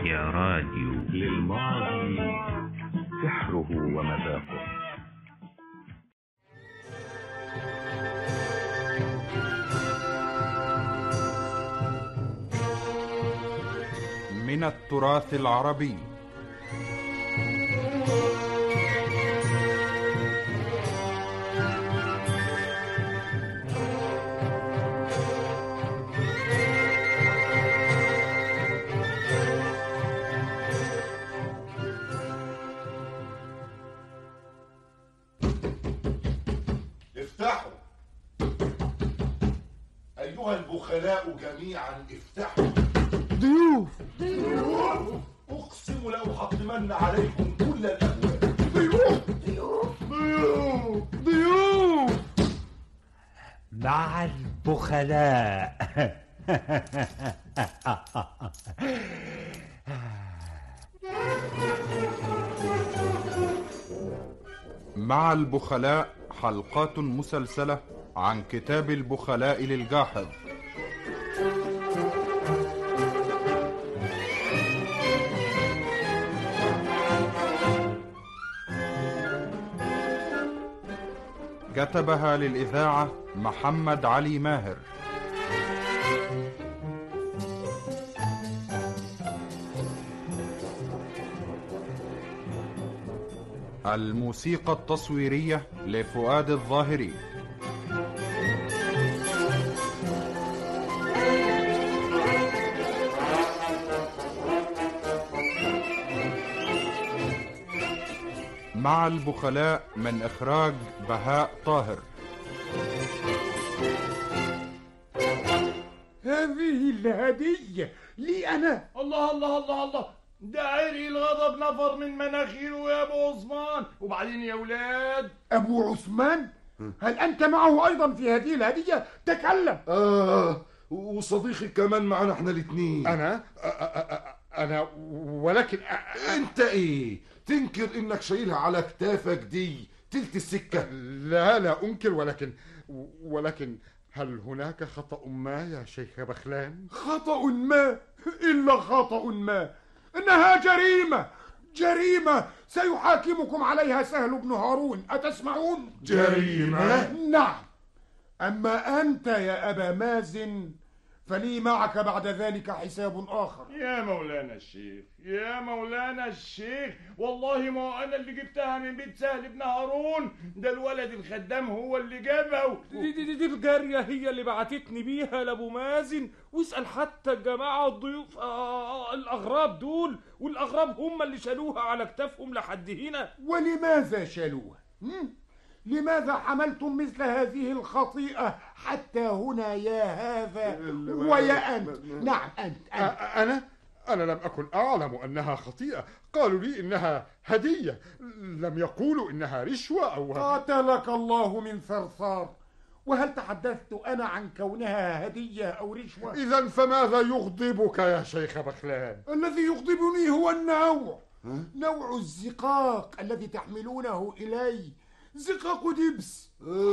يا راديو للماضي سحره ومذاقه من التراث العربي افتحوا أيها البخلاء جميعا افتحوا ضيوف ضيوف أقسم لأحطمن عليكم كل الأبواب ضيوف ضيوف ضيوف مع البخلاء مع البخلاء حلقات مسلسلة عن كتاب البخلاء للجاحظ كتبها للإذاعة محمد علي ماهر الموسيقى التصويرية لفؤاد الظاهري مع البخلاء من إخراج بهاء طاهر هذه الهدية لي أنا الله الله الله الله ده عري الغضب نفر من مناخيره يا ابو عثمان وبعدين يا ولاد أبو عثمان هل أنت معه أيضا في هذه الهدية تكلم آه وصديقي كمان معنا احنا الاتنين أنا أ- أ- أ- أنا ولكن أ- انت ايه تنكر انك شايلها على كتافك دي تلت السكة لا لا أنكر ولكن ولكن هل هناك خطأ ما يا شيخ بخلان؟ خطأ ما إلا خطأ ما إنها جريمة جريمة سيحاكمكم عليها سهل بن هارون أتسمعون؟ جريمة؟ نعم أما أنت يا أبا مازن فلي معك بعد ذلك حساب آخر يا مولانا الشيخ يا مولانا الشيخ والله ما هو انا اللي جبتها من بيت سهل بن هارون ده الولد الخدام هو اللي جابها دي, دي, دي, دي الجارية هي اللي بعتتني بيها لأبو مازن واسأل حتى الجماعة الضيوف آه الأغراب دول والأغراب هم اللي شالوها على كتافهم لحد هنا ولماذا شالوها؟ هم؟ لماذا حملتم مثل هذه الخطيئة حتى هنا يا هذا ويا أنت نعم أنت, أنت. أنا أنا لم أكن أعلم أنها خطيئة قالوا لي إنها هدية لم يقولوا إنها رشوة أو قاتلك الله من ثرثار وهل تحدثت أنا عن كونها هدية أو رشوة؟ إذا فماذا يغضبك يا شيخ بخلان؟ الذي يغضبني هو النوع نوع الزقاق الذي تحملونه إلي زقاق دبس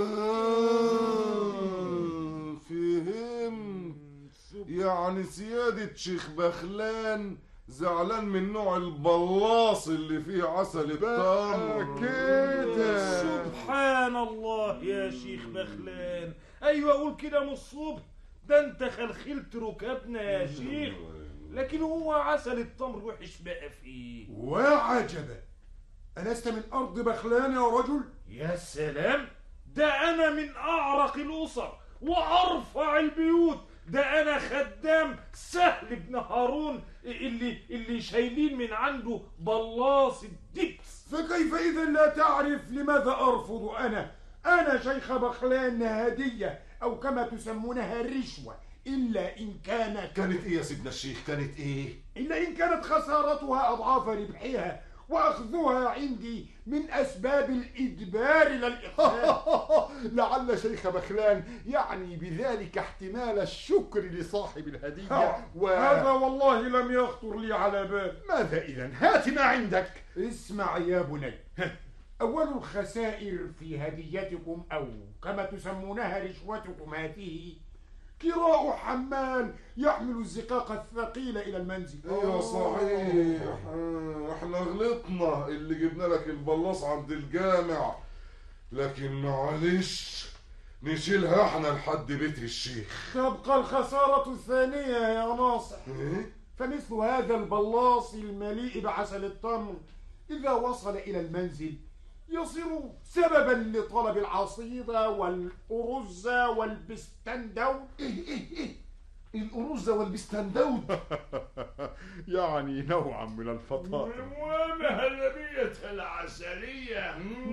آه فهمت يعني سيادة شيخ بخلان زعلان من نوع البلاص اللي فيه عسل التمر كده سبحان الله يا شيخ بخلان أيوة أقول كده من الصبح ده أنت خلخلت ركابنا يا شيخ لكن هو عسل التمر وحش بقى فيه وعجبا ألست من أرض بخلان يا رجل؟ يا سلام ده أنا من أعرق الأسر وأرفع البيوت ده أنا خدام سهل بن هارون اللي اللي شايلين من عنده بلاص الدبس فكيف إذا لا تعرف لماذا أرفض أنا؟ أنا شيخ بخلان هدية أو كما تسمونها رشوة إلا إن كانت كانت ايه يا سيدنا الشيخ كانت ايه إلا إن كانت خسارتها أضعاف ربحها وأخذها عندي من أسباب الإدبار لا الإقسام لعل شيخ بخلان يعني بذلك احتمال الشكر لصاحب الهدية و... هذا والله لم يخطر لي على بال ماذا إذا هات ما عندك اسمع يا بني أول الخسائر في هديتكم أو كما تسمونها رشوتكم هذه كراء حمال يحمل الزقاق الثقيل إلى المنزل ايوه صحيح آه، احنا غلطنا اللي جبنا لك البلاص عند الجامع لكن معلش نشيلها احنا لحد بيت الشيخ تبقى الخسارة الثانية يا ناصح ايه فمثل هذا البلاص المليء بعسل التمر إذا وصل إلى المنزل يصير سببا لطلب العصيدة والأرز والبستندو ايه ايه ايه الأرز والبستندود يعني نوعا من الفطائر ومهلبية العسلية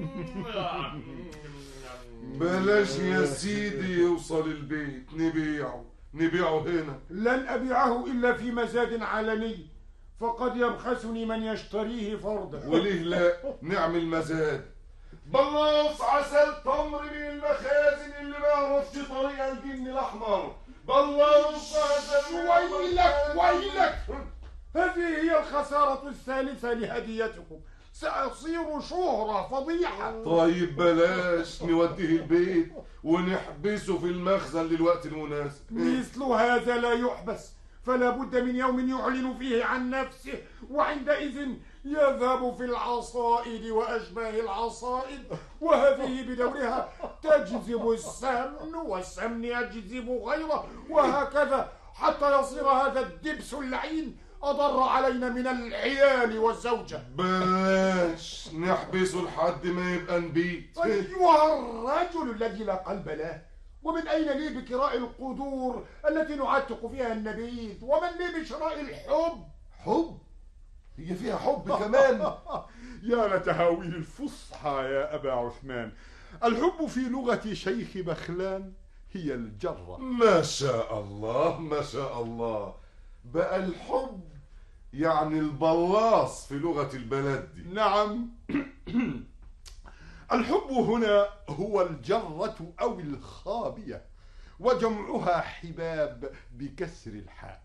بلاش يا سيدي يوصل البيت نبيعه نبيعه هنا لن أبيعه إلا في مزاد علني فقد يبخسني من يشتريه فردا وليه لا نعمل مزاد بلاص عسل تمر من المخازن اللي ما يعرفش طريق الجن الاحمر بلاص عسل ويلك ويلك هذه هي الخسارة الثالثة لهديتكم سأصير شهرة فضيحة طيب بلاش نوديه البيت ونحبسه في المخزن للوقت المناسب مثل هذا لا يحبس فلا بد من يوم يعلن فيه عن نفسه وعندئذ يذهب في العصائد وأشباه العصائد وهذه بدورها تجذب السمن والسمن يجذب غيره وهكذا حتى يصير هذا الدبس اللعين أضر علينا من العيال والزوجة بلاش نحبسه لحد ما يبقى نبيت أيها الرجل الذي لا قلب له ومن أين لي بكراء القدور التي نعتق فيها النبيذ ومن لي بشراء الحب حب هي فيها حب كمان يا لتهاويل الفصحى يا أبا عثمان الحب في لغة شيخ بخلان هي الجرة ما شاء الله ما شاء الله بقى الحب يعني البلاص في لغة البلد دي نعم الحب هنا هو الجرة أو الخابية وجمعها حباب بكسر الحاء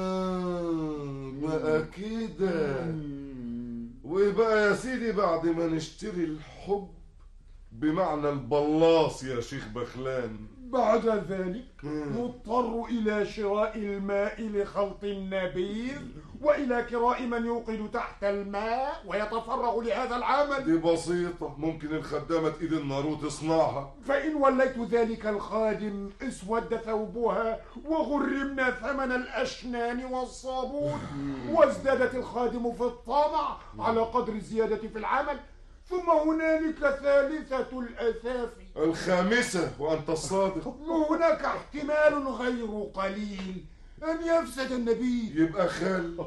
آه بقى كده وبقى يا سيدي بعد ما نشتري الحب بمعنى البلاص يا شيخ بخلان بعد ذلك نضطر إلى شراء الماء لخلط النبيذ وإلى كراء من يوقد تحت الماء ويتفرغ لهذا العمل دي بسيطة ممكن الخدامة ايد النار وتصنعها فإن وليت ذلك الخادم اسود ثوبها وغرمنا ثمن الأشنان والصابون وازدادت الخادم في الطمع على قدر الزيادة في العمل ثم هنالك ثالثة الأثاف الخامسة وأنت الصادق هناك احتمال غير قليل أن يفسد النبي يبقى خل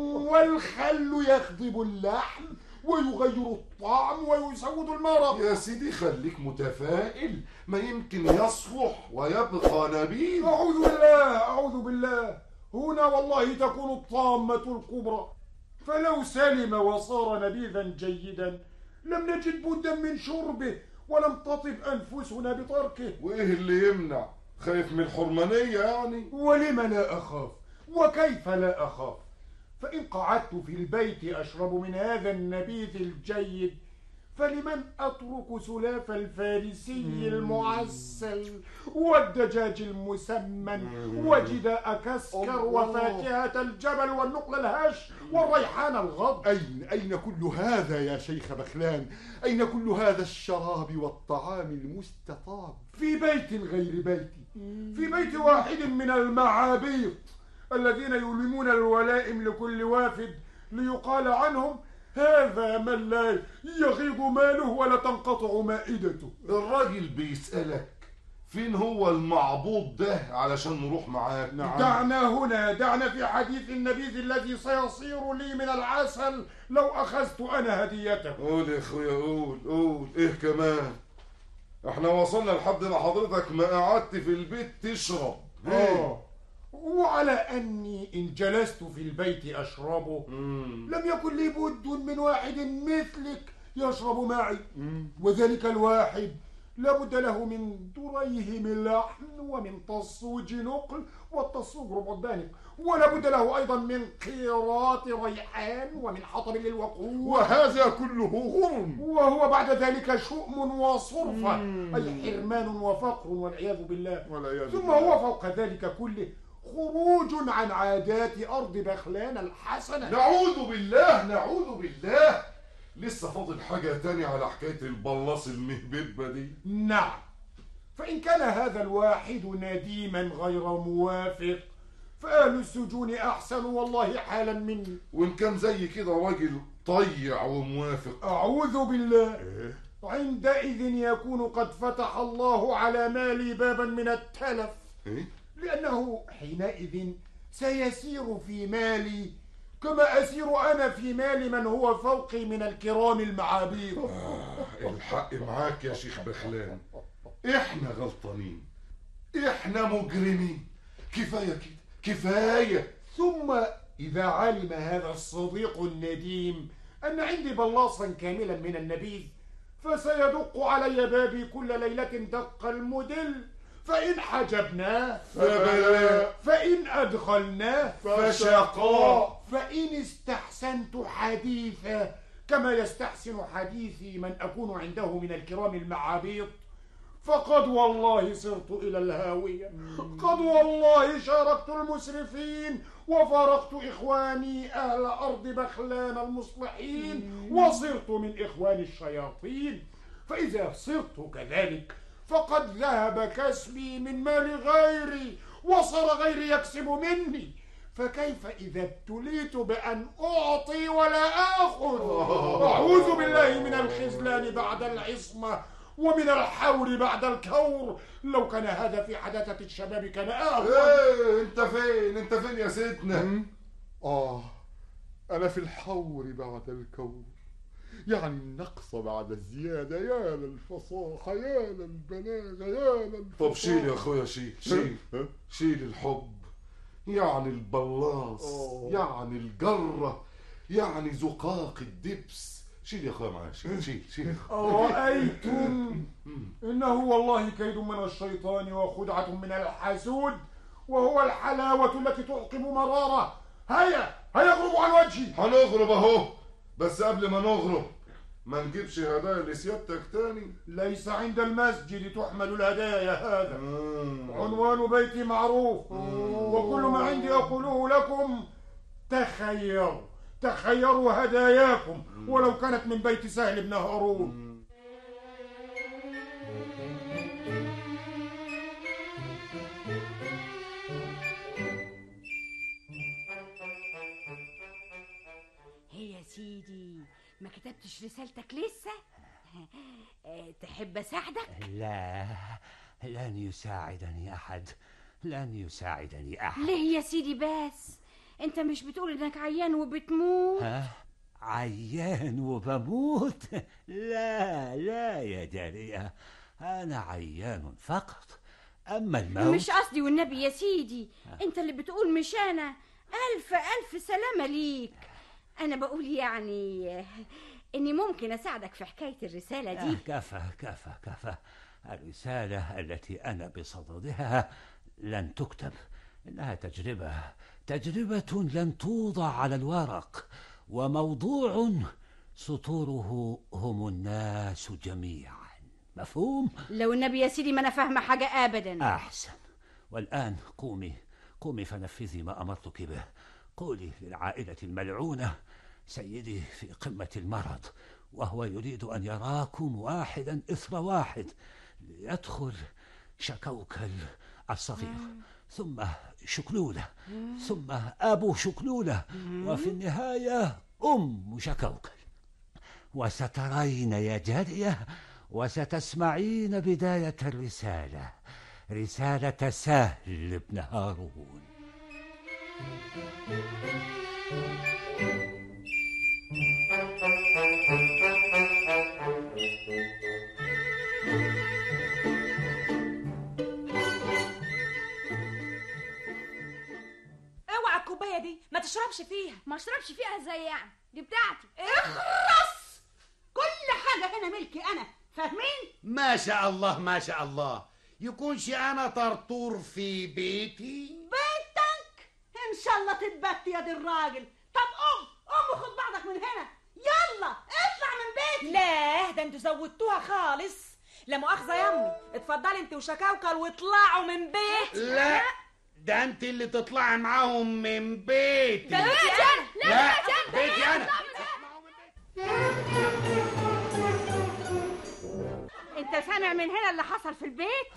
والخل يخضب اللحم ويغير الطعم ويسود المرض يا سيدي خليك متفائل ما يمكن يصلح ويبقى نبيل أعوذ بالله أعوذ بالله هنا والله تكون الطامة الكبرى فلو سلم وصار نبيذا جيدا لم نجد بدا من شربه ولم تطب أنفسنا بتركه وإيه اللي يمنع خايف من الحرمانية يعني ولم لا أخاف وكيف لا أخاف فإن قعدت في البيت أشرب من هذا النبيذ الجيد فلمن أترك سلاف الفارسي المعسل والدجاج المسمن وجداء كسكر وفاكهة الجبل والنقل الهش والريحان الغض أين أين كل هذا يا شيخ بخلان أين كل هذا الشراب والطعام المستطاب في بيت غير بيتي في بيت واحد من المعابيط الذين يلمون الولائم لكل وافد ليقال عنهم هذا من لا يغيض ماله ولا تنقطع مائدته الراجل بيسألك فين هو المعبود ده علشان نروح معاك نعم. دعنا هنا دعنا في حديث النبيذ الذي سيصير لي من العسل لو أخذت أنا هديته قول يا اخويا قول قول ايه كمان احنا وصلنا لحد ما حضرتك ما قعدت في البيت تشرب ايه آه. وعلى أني إن جلست في البيت أشربه مم. لم يكن لي بد من واحد مثلك يشرب معي وذلك الواحد لابد له من دريهم لحم ومن تصوج نقل والتصوج ربع الدانق ولا بد له أيضا من قيراط ريحان ومن حطب للوقود وهذا كله غرم وهو بعد ذلك شؤم وصرفة أي حرمان وفقر والعياذ بالله والعياذ ثم بالله. هو فوق ذلك كله خروج عن عادات أرض بخلان الحسنة نعوذ بالله نعوذ بالله لسه فاضل حاجة تانية على حكاية البلاص المهببة دي نعم فإن كان هذا الواحد نديما غير موافق فأهل السجون أحسن والله حالا مني وإن كان زي كده راجل طيع وموافق أعوذ بالله عندئذ يكون قد فتح الله على مالي بابا من التلف إيه؟ لأنه حينئذ سيسير في مالي كما أسير أنا في مال من هو فوقي من الكرام المعابير الحق معاك يا شيخ بخلان احنا غلطانين احنا مجرمين كفاية كده كفاية ثم إذا علم هذا الصديق النديم أن عندي بلاصا كاملا من النبيذ فسيدق علي بابي كل ليلة دق المدل فإن حجبناه فبلاء فإن أدخلناه فشقاء فإن استحسنت حديثا كما يستحسن حديثي من أكون عنده من الكرام المعابيط فقد والله صرت إلى الهاوية قد والله شاركت المسرفين وفارقت إخواني أهل أرض بخلان المصلحين وصرت من إخوان الشياطين فإذا صرت كذلك فقد ذهب كسبي من مال غيري وصار غيري يكسب مني فكيف إذا ابتليت بأن أعطي ولا آخذ أعوذ بالله من الخذلان بعد العصمة ومن الحور بعد الكور لو كان هذا في حداثة الشباب كان أهون ايه انت فين انت فين يا سيدنا آه أنا في الحور بعد الكون يعني النقص بعد الزيادة يا للفصاحة يا للبلاغة يا للفصاحة طب شيل يا اخويا شيل شيل ها؟ شيل الحب يعني البلاص أوه. يعني الجرة يعني زقاق الدبس شيل يا اخويا معايا شيل شيل شيل أرأيتم إنه والله كيد من الشيطان وخدعة من الحسود وهو الحلاوة التي تعقب مرارة هيا هيا اغربوا عن وجهي هنغرب اهو بس قبل ما نغرب ما نجيبش هدايا لسيادتك تاني ليس عند المسجد تحمل الهدايا هذا مم. عنوان بيتي معروف وكل ما عندي أقوله لكم تخيروا تخيروا هداياكم ولو كانت من بيت سهل بن هارون هي يا سيدي ما كتبتش رسالتك لسه آه، تحب اساعدك لا لن يساعدني أحد لن يساعدني أحد ليه يا سيدي بس انت مش بتقول انك عيان وبتموت ها؟ عيان وبموت لا لا يا جارية أنا عيان فقط أما الموت مش قصدي والنبي يا سيدي انت اللي بتقول مش انا الف الف سلامة ليك انا بقول يعني آه، اني ممكن اساعدك في حكاية الرسالة دي آه، كفى كفى كفى الرسالة التي أنا بصددها لن تكتب إنها تجربة تجربة لن توضع على الورق وموضوع سطوره هم الناس جميعا مفهوم؟ لو النبي يا سيدي ما انا فاهمة حاجة ابدا أحسن والآن قومي قومي فنفذي ما أمرتك به قولي للعائلة الملعونة سيدي في قمة المرض وهو يريد أن يراكم واحدا إثر واحد ليدخل شكوكل الصغير ثم شكلولة ثم أبو شكلولة وفي النهاية أم شكوكل وسترين يا جارية وستسمعين بداية الرسالة رسالة سهل بن هارون اوعى الكوبايه دي ما تشربش فيها ما اشربش فيها ازاي يعني دي بتاعتي اخرس كل حاجه هنا ملكي انا فاهمين ما شاء الله ما شاء الله يكونش انا طرطور في بيتي بيتك ان شاء الله تتبت يا دي الراجل طب قوم قوم وخد بعضك من هنا يلا اطلع من بيتي لا ده انتوا زودتوها خالص لا مؤاخذه يا امي اتفضلي انت وشكاوكل واطلعوا من بيتي لا ده انت اللي تطلعي معاهم من بيتي ده بيتي انا لا لا، ده بيتي بيتي انا انت سامع من هنا اللي حصل في البيت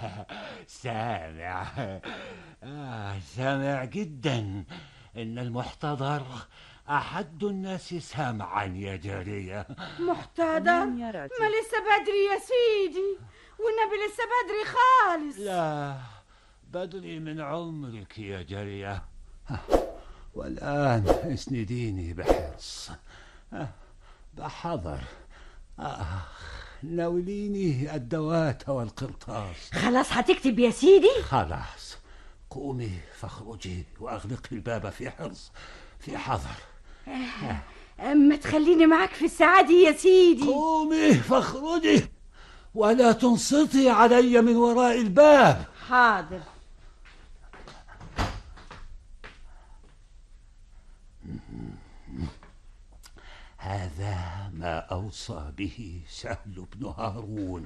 سامع آه سامع جدا إن المحتضر أحد الناس سمعا يا جارية محتضر ما لسه بدري يا سيدي والنبي لسه بدري خالص لا بدري من عمرك يا جارية والآن اسنديني بحرص آه، بحذر آخ ناوليني الدوات والقرطاس خلاص هتكتب يا سيدي خلاص قومي فاخرجي واغلقي الباب في حرص في حذر اما تخليني معاك في السعادة يا سيدي قومي فاخرجي ولا تنصتي علي من وراء الباب حاضر هذا ما أوصى به سهل بن هارون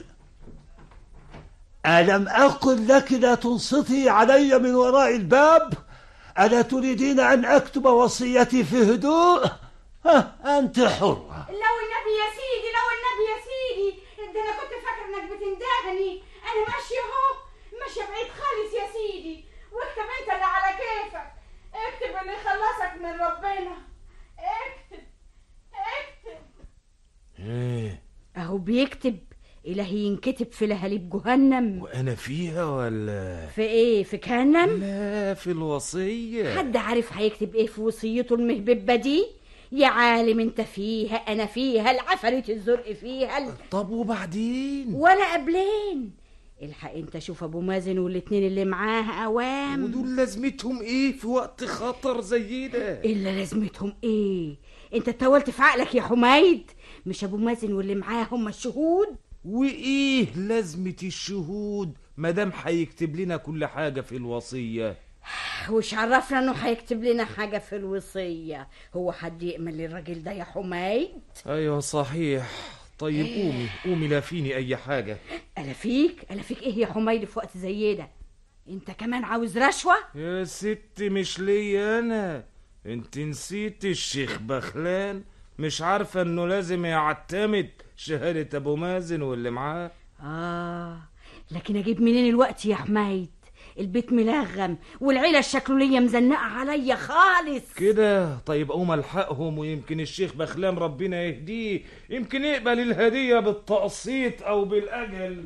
ألم أقل لك لا تنصتي علي من وراء الباب ألا تريدين أن أكتب وصيتي في هدوء ها أنت حرة لو النبي يا سيدي لو النبي يا سيدي ده انا كنت فاكر انك بتندهني انا ماشيه اهو ماشيه بعيد خالص يا سيدي واكتب انت اللي على كيفك اكتب اللي يخلصك من ربنا اكتب اكتب ايه اهو بيكتب الهي ينكتب في لهاليب جهنم وانا فيها ولا في ايه في جهنم لا في الوصية حد عارف هيكتب ايه في وصيته المهببه دي يا عالم انت فيها انا فيها العفريت الزرق فيها طب وبعدين ولا قبلين الحق انت شوف ابو مازن والاتنين اللي معاه اوام ودول لازمتهم ايه في وقت خطر زي ده الا لازمتهم ايه انت اتولت في عقلك يا حميد مش ابو مازن واللي معاه هم الشهود وايه لازمة الشهود مادام هيكتب لنا كل حاجة في الوصية وش عرفنا انه هيكتب لنا حاجه في الوصيه هو حد يأمن للراجل ده يا حميد ايوه صحيح طيب قومي قومي لافيني اي حاجة الا فيك الا فيك ايه يا حميد في وقت زي ده انت كمان عاوز رشوه يا ست مش ليا انا انت نسيت الشيخ بخلان مش عارفة انه لازم يعتمد شهادة ابو مازن واللي معاه اه لكن اجيب منين الوقت يا حميد البيت ملغم والعيله الشكلوليه مزنقه عليا خالص كده طيب قوم الحقهم ويمكن الشيخ بخلام ربنا يهديه يمكن يقبل الهدية بالتقسيط او بالاجل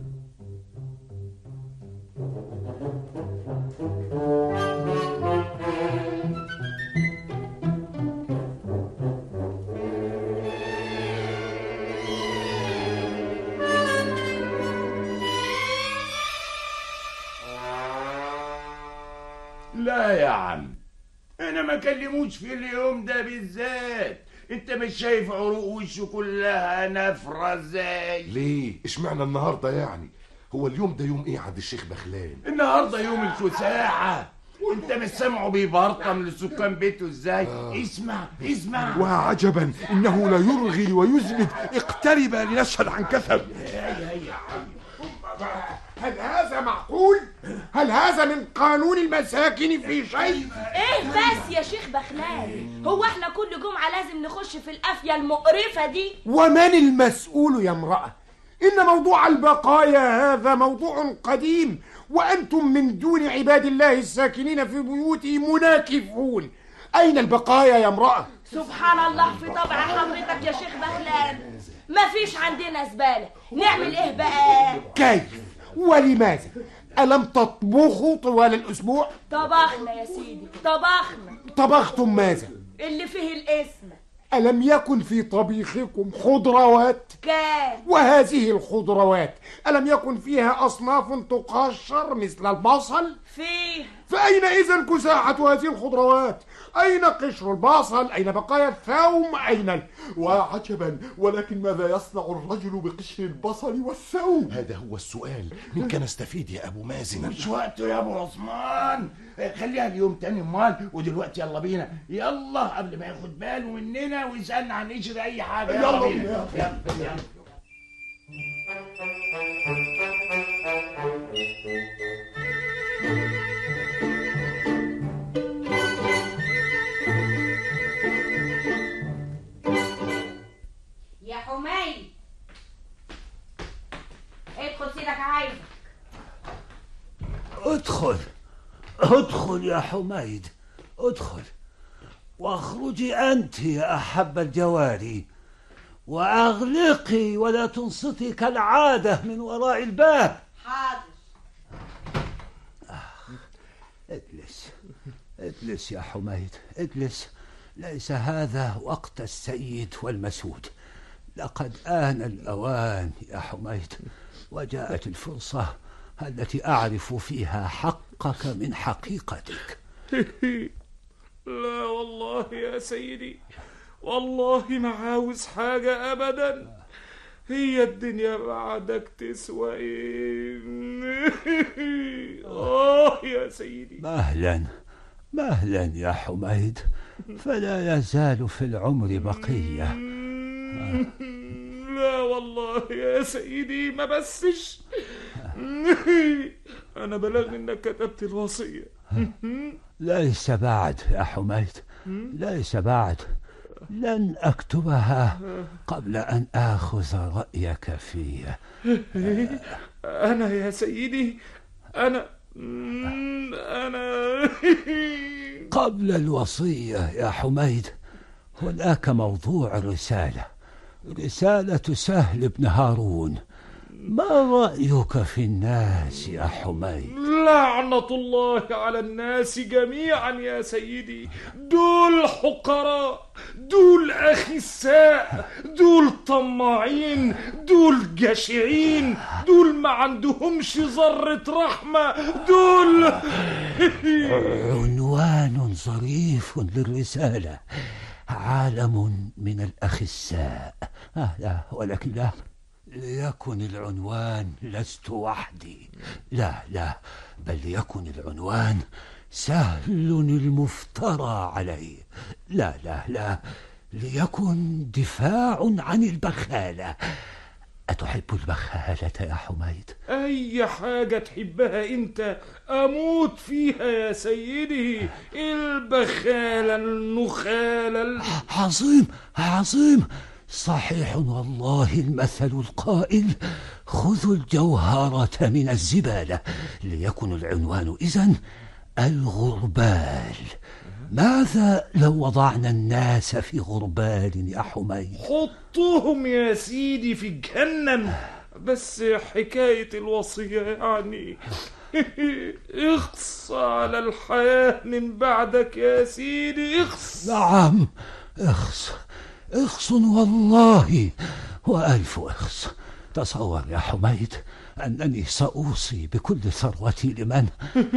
لا يا عم انا ما كلموش في اليوم ده بالذات انت مش شايف عروق وشه كلها نفرة ازاي ليه اشمعنى النهارده يعني هو اليوم ده يوم ايه عند الشيخ بخلان النهارده يوم الفساحة انت مش سامعه بيبرطم لسكان بيته ازاي اسمع اسمع وعجبا انه لا يرغي ويزبد اقترب لنشهد عن كثب هل هذا معقول؟ هل هذا من قانون المساكن في شيء؟ ايه بس يا شيخ بخلان هو احنا كل جمعة لازم نخش في القافية المقرفة دي ومن المسؤول يا امرأة؟ إن موضوع البقايا هذا موضوع قديم وأنتم من دون عباد الله الساكنين في بيوته مناكفون أين البقايا يا امرأة؟ سبحان الله في طبع حضرتك يا شيخ بخلان مفيش عندنا زبالة نعمل ايه بقى كيف؟ ولماذا؟ ألم تطبخوا طوال الأسبوع؟ طبخنا يا سيدي طبخنا طبختم ماذا؟ اللي فيه الاسم ألم يكن في طبيخكم خضروات؟ كان وهذه الخضروات ألم يكن فيها أصناف تقشر مثل البصل؟ فيه فأين إذا كساحة هذه الخضروات؟ أين قشر البصل أين بقايا الثوم أين ال... وعجبا ولكن ماذا يصنع الرجل بقشر البصل والثوم هذا هو السؤال منك نستفيد يا أبو مازن مش وقته يا ابو عثمان خليها اليوم تاني امال ودلوقتي يلا بينا يلا قبل ما ياخد باله مننا ويسالنا عن نشري اي حاجه يلا يلا بينا بينا. يلا يلا يا حميد ادخل سيدك عايزك ادخل ادخل يا حميد ادخل واخرجي أنت يا أحب الجواري وأغلقي ولا تنصتي كالعادة من وراء الباب حاضر اجلس اجلس يا حميد اجلس ليس هذا وقت السيد والمسود لقد آن الأوان يا حميد وجاءت الفرصة التي أعرف فيها حقك من حقيقتك لا والله يا سيدي والله ما عاوز حاجة أبدا هي الدنيا بعدك تسوى ايه آه يا سيدي مهلا مهلا يا حميد فلا يزال في العمر بقية لا والله يا سيدي ما بسش أنا بلغني إنك كتبت الوصية ليس بعد يا حميد ليس بعد لن أكتبها قبل أن آخذ رأيك فيها أنا يا سيدي أنا أنا قبل الوصية يا حميد هناك موضوع رسالة رسالة سهل بن هارون ما رأيك في الناس يا حميد لعنة الله على الناس جميعا يا سيدي دول حقراء دول أخساء دول طماعين دول جشعين دول ما عندهمش ذرة رحمة دول عنوان ظريف للرسالة عالم من الأخساء آه لا ولكن لا ليكن العنوان لست وحدي لا لا بل ليكن العنوان سهل المفترى عليه لا لا لا ليكن دفاع عن البخالة أتحب البخالة يا حميد أي حاجة تحبها أنت أموت فيها يا سيدي البخالة النخالة ال- عظيم عظيم صحيح والله المثل القائل خذوا الجوهرة من الزبالة ليكن العنوان إذن الغربال ماذا لو وضعنا الناس في غربال يا حميد حطوهم يا سيدي في جهنم بس حكاية الوصية يعني اخص على الحياة من بعدك يا سيدي اخص نعم اخص اخص والله وألف اخص تصور يا حميد أنني سأوصي بكل ثروتي لمن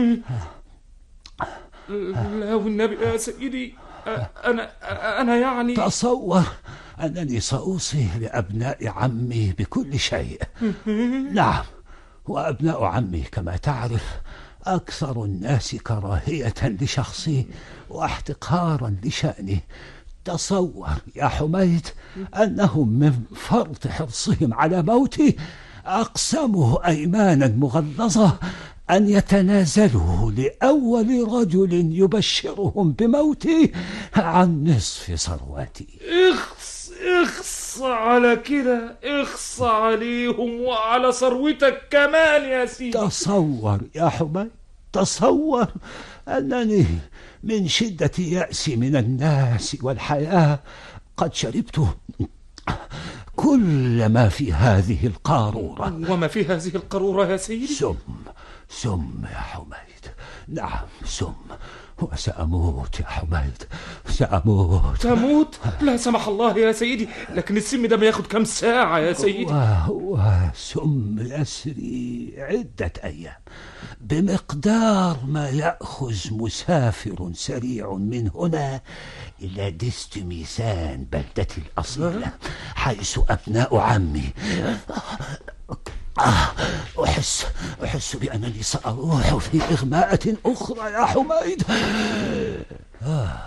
لا والنبي يا سيدي أنا أنا يعني تصور أنني سأوصي لأبناء عمي بكل شيء نعم وأبناء عمي كما تعرف أكثر الناس كراهية لشخصي واحتقارا لشأني تصور يا حميد أنهم من فرط حرصهم على موتي أقسموا أيمانا مغلظة أن يتنازلوا لأول رجل يبشرهم بموتي عن نصف ثروتي اخص اخص على كده اخص عليهم وعلى ثروتك كمان يا سيدي تصور يا حميد تصور أنني من شدة يأسي من الناس والحياة قد شربت كل ما في هذه القارورة وما في هذه القارورة يا سيدي سم سم يا حميد نعم سم وسأموت يا حميد سأموت تموت لا سمح الله يا سيدي لكن السم ده بياخد كام ساعة يا سيدي وهو سم يسري عدة أيام بمقدار ما يأخذ مسافر سريع من هنا إلى دستميسان بلدتي الأصيلة حيث أبناء عمي آه أحس أحس بأنني سأروح في إغماءة أخرى يا حميد آه.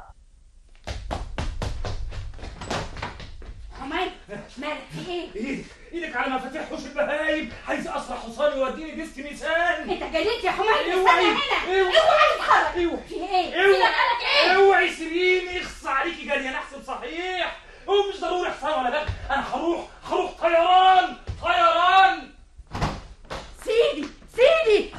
حميد مالك في ايه؟ ايدك ايدك على مفاتيح حوش البهايم عايز اسرع حصان يوديني ديست ميسان انت جريت يا حميد استنى اوعي هنا اوعي. اوعى تتحرك اوعي. في ايه؟ في اوعي مالك ايه؟ اوعي سيبيني اخص عليكي جري انا احسن صحيح هو مش ضروري حصان ولا لا انا هروح هروح طيران طيران سيدي سيدي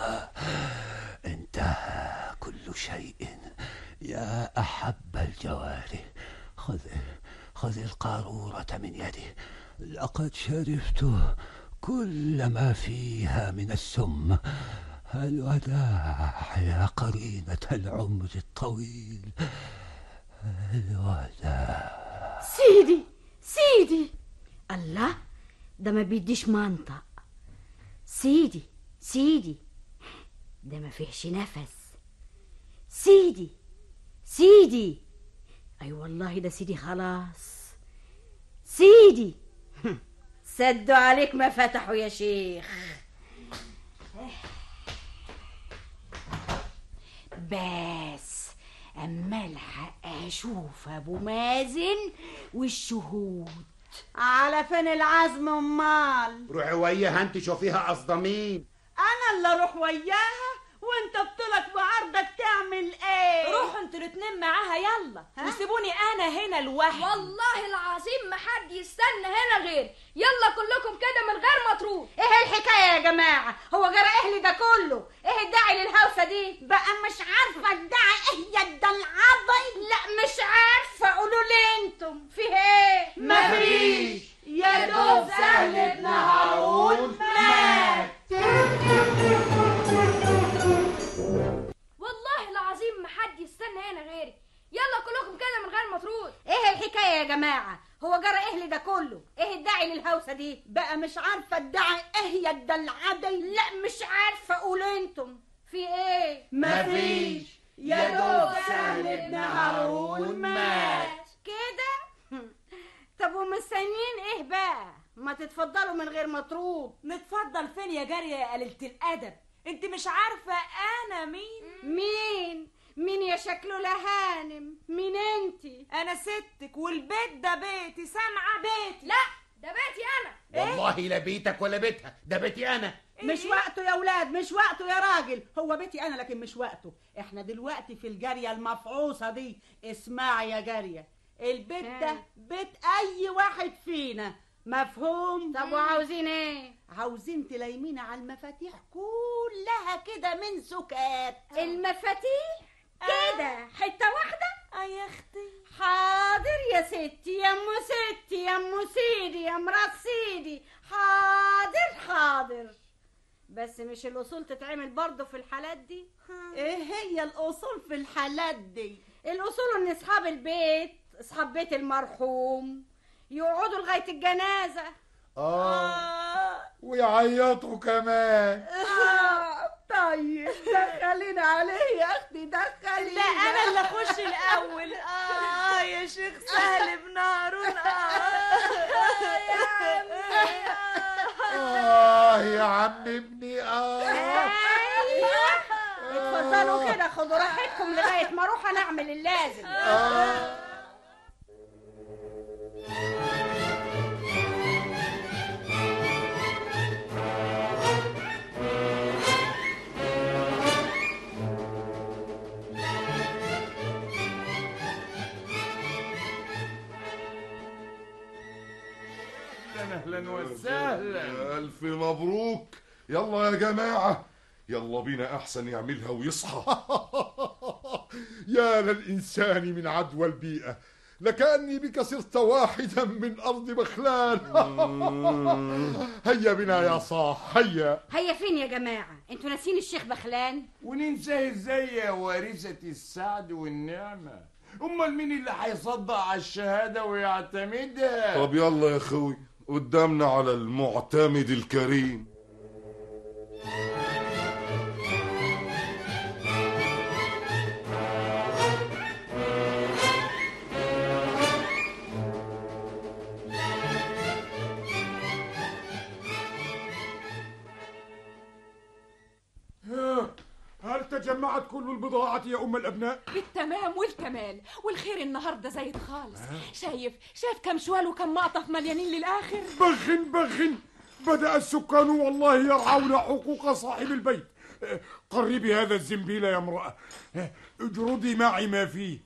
انتهى كل شيء يا أحب الجوارح خذ خذ القارورة من يدي لقد شربت كل ما فيها من السم الوداع يا قرينة العمر الطويل الوداع سيدي سيدي الله ده ما بيديش منطق سيدي سيدي ده ما فيهش نفس سيدي سيدي اي والله ده سيدي خلاص سيدي سدوا عليك ما فتحوا يا شيخ بس اما الحق اشوف ابو مازن والشهود على فين العزم امال روحي وياها انت شوفيها قصده مين انا اللي اروح وياها وانت بطلك بعرضك تعمل ايه روحوا انتوا الاتنين معاها يلا وسيبوني انا هنا لوحدي والله العظيم ما حد يستنى هنا غير يلا كلكم كده من غير ما تروح ايه الحكايه يا جماعه هو جرى اهلي ده كله ايه الداعي للهوسه دي بقى مش عارفه الداعي ايه يا العضي لا مش عارفه قولوا لي انتم في ايه مفيش. يا دوب سهل ابن هارون مات. والله العظيم ما حد يستنى هنا غيري يلا كلكم كده من غير ما تروح ايه الحكايه يا جماعه هو جرى اهلي ده كله ايه الداعي للهوسه دي بقى مش عارفه الداعي ايه يا العضي لا مش عارفه قولوا انتم في ايه مفيش. يا دوب سهل ابن هارون مات. كده طب ومستنيين ايه بقى ما تتفضلوا من غير مطرود نتفضل فين يا جارية يا قليلة الأدب انت مش عارفة أنا مين مين مين يا شكله لهانم مين انتي أنا ستك والبيت ده بيتي سامعة بيتي لا ده بيتي انا والله لا بيتك ولا بيتها ده بيتي انا مش وقته يا ولاد مش وقته يا راجل هو بيتي انا لكن مش وقته احنا دلوقتي في الجاريه المفعوصه دي اسمعي يا جاريه البيت ده بيت اي واحد فينا مفهوم طب وعاوزين ايه عاوزين تلايمينا على المفاتيح كلها كده من سكات المفاتيح كده حته واحده اه يا اختي حاضر يا ستي يا ام ستي يا ام سيدي يا مرات سيدي حاضر حاضر بس مش الاصول تتعمل برضه في الحالات دي ايه هي الاصول في الحالات دي الاصول ان اصحاب البيت اصحاب بيت المرحوم يقعدوا لغايه الجنازه آه ويعيطوا كمان آه طيب دخلينا عليه يا اختي دخلينا لا أنا اللي أخش الأول آه يا شيخ سهل بن هارون آه يا عمي آه يا عم ابني آه ايوه اتفضلوا كده خدوا راحتكم لغايه ما اروح انا اعمل اللازم آه اهلا وسهلا ألف مبروك يلا يا جماعة يلا بينا أحسن يعملها ويصحى يا للإنسان من عدوى البيئة لكأني بك صرت واحدا من أرض بخلان هيا بنا يا صاح هيا هيا فين يا جماعة انتوا ناسين الشيخ بخلان وننساه ازاي يا وارثة السعد والنعمة امال مين اللي هيصدق على الشهادة ويعتمدها طب يلا يا اخوي قدامنا على المعتمد الكريم هل تجمعت كل البضاعة يا أم الأبناء؟ بالتمام والكمال والخير النهارده زايد خالص شايف شايف كم شوال وكم مقطف مليانين للاخر بخن بخن بدأ السكان والله يرعون حقوق صاحب البيت قربي هذا الزنبيل يا امرأة اجردي معي ما فيه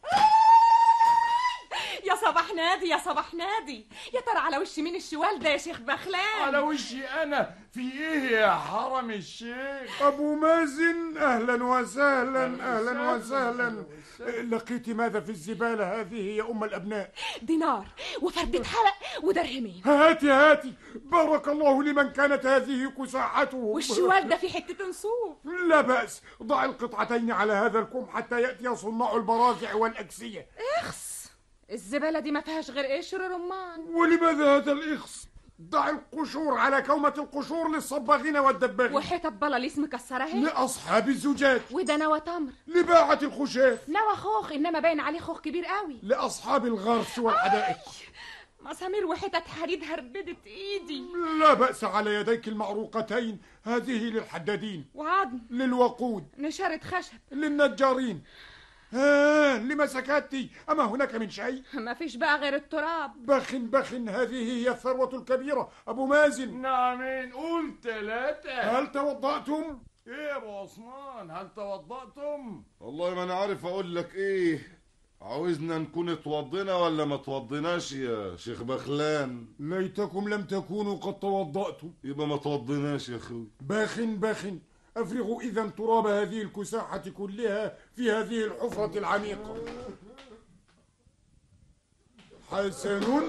يا صباح نادي يا صباح نادي يا ترى على وش مين الشوال ده يا شيخ بخلان على وشي انا في ايه يا حرم الشيخ أبو مازن أهلا وسهلا أهلا وسهلا. وسهلا لقيت ماذا في الزبالة هذه يا أم الأبناء دينار وفردة حلق ودرهمين هاتي هاتي بارك الله لمن كانت هذه كساحته والشوال ده في حتة نصوف لا بأس ضع القطعتين على هذا الكم حتى يأتي صناع البراجع والأكسية اخس الزبالة دي ما فيهاش غير قشر رمان ولماذا هذا الإخص ضع القشور على كومة القشور للصباغين والدباغين وحيطة بلاليس مكسرة اهي لأصحاب الزجاج وده نوى تمر لباعة الخشاف نوى خوخ انما باين عليه خوخ كبير قوي لأصحاب الغرس والحدائق مسامير وحتت حديد هربدت ايدي لا بأس على يديك المعروقتين هذه للحدادين وعظم للوقود نشارة خشب للنجارين ها لما سكتي أما هناك من شيء ما فيش بقى غير التراب بخن بخن هذه هي الثروة الكبيرة أبو مازن نعمين قول ثلاثة هل توضأتم؟ ايه يا ابو عثمان هل توضأتم والله ما انا عارف اقول لك ايه عاوزنا نكون اتوضينا ولا ما توضيناش يا شيخ بخلان ليتكم لم تكونوا قد توضأتم يبقى ما توضيناش يا اخوي باخن باخن أفرغوا إذا تراب هذه الكساحة كلها في هذه الحفرة العميقة حسن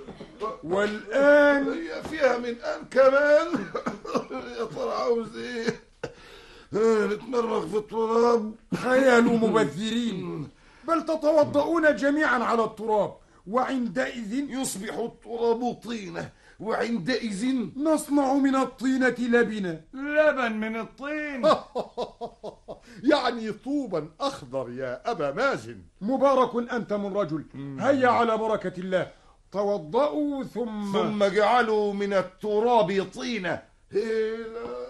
والآن هي فيها من ان كمان يا ترى عاوز ايه ها، نتمرغ في التراب خيال مبذرين بل تتوضؤون جميعا على التراب وعندئذ يصبح التراب طينة وعندئذ نصنع من الطينة لبنا لبن من الطين يعني طوبا أخضر يا أبا مازن مبارك أنت من رجل هيا على بركة الله توضؤوا ثم ثم جعلوا من التراب طينة هلا.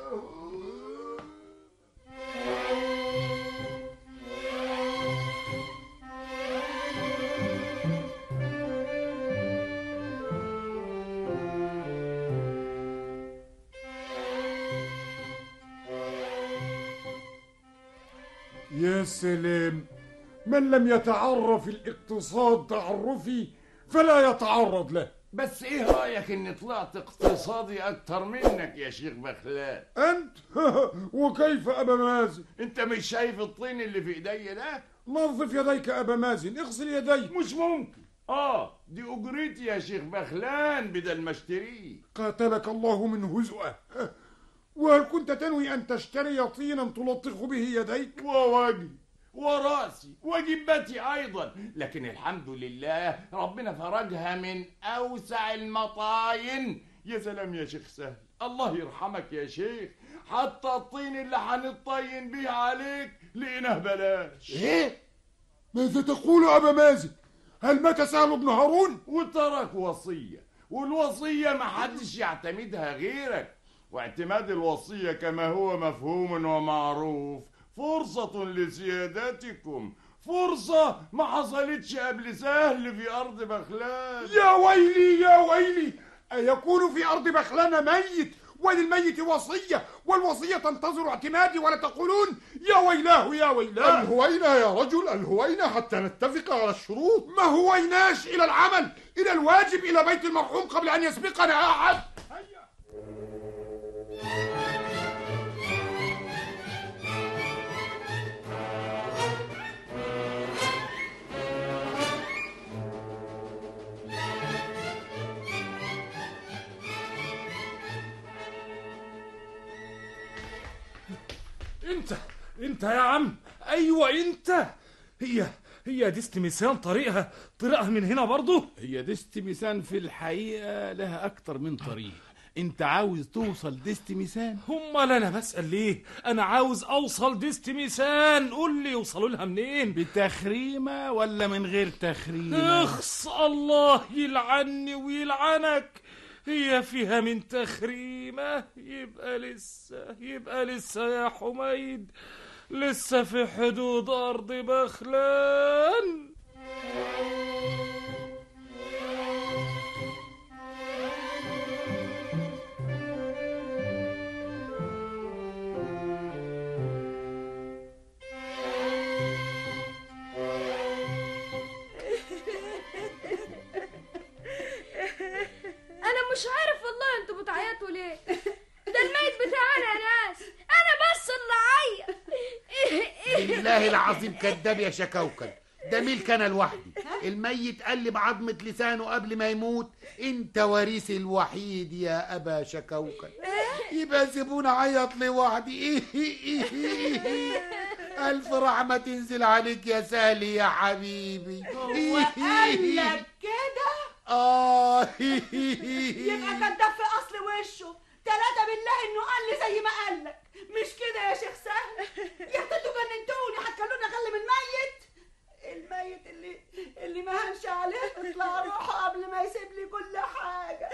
يا سلام من لم يتعرف الاقتصاد تعرفي فلا يتعرض له بس ايه رايك اني طلعت اقتصادي اكتر منك يا شيخ بخلان أنت وكيف أبا مازن انت مش شايف الطين اللي في ايدي ده نظف يديك أبا مازن اغسل يديك مش ممكن اه دي اجرتي يا شيخ بخلان بدل ما اشتريه قاتلك الله من هزؤه وهل كنت تنوي أن تشتري طينا تلطخ به يديك ووجهي وراسي وجبتي ايضا لكن الحمد لله ربنا فرجها من اوسع المطاين يا سلام يا شيخ سهل الله يرحمك يا شيخ حتى الطين اللي هنطين بيه عليك لقيناه بلاش إيه؟ ماذا تقول أبا مازن هل مات سهل بن هارون وترك وصية والوصية ما حدش يعتمدها غيرك واعتماد الوصية كما هو مفهوم ومعروف فرصة لسيادتكم فرصة ما حصلتش قبل سهل في أرض بغلان يا ويلي يا ويلي أيكون في أرض بخلان ميت وللميت وصية والوصية تنتظر اعتمادي ولا تقولون يا ويلاه يا ويلاه الهوينا يا رجل الهوينا حتى نتفق على الشروط ما هويناش إلى العمل إلى الواجب إلى بيت المرحوم قبل أن يسبقنا أحد انت انت يا عم ايوه انت هي هي دي استميسان طريقها طريقها من هنا برضه هي ديست ميسان في الحقيقة لها أكتر من طريق أنت عاوز توصل ديست ميسان امال انا بسال ليه انا عاوز اوصل دي استميسان قول لي يوصلوا لها منين بتخريمة ولا من غير تخريمة اخص الله يلعني ويلعنك هي فيها من تخريمة يبقى لسه يبقى لسه يا حميد لسه في حدود أرض بخلان انا مش عارف والله انتوا بتعيطوا ليه ده الميت بتاعنا يا ناس انا بس اللي عيط بالله العظيم كذاب يا شكوكل ده ملك انا لوحدي الميت قلب عظمة لسانه قبل ما يموت انت وريثي الوحيد يا ابا شكوكل يبقى سيبوني اعيط لوحدي الف رحمة تنزل عليك يا سالي يا حبيبي وقال لك كده اه يبقى كداب في اصل وشه تلاتة بالله انه قال لي زي ما قال لك مش كده يا شيخ سهل يا اختي انتوا جننتوني هتخلوني اكلم الميت الميت اللي اللي ما هنش عليه تطلع روحه قبل ما يسيب لي كل حاجة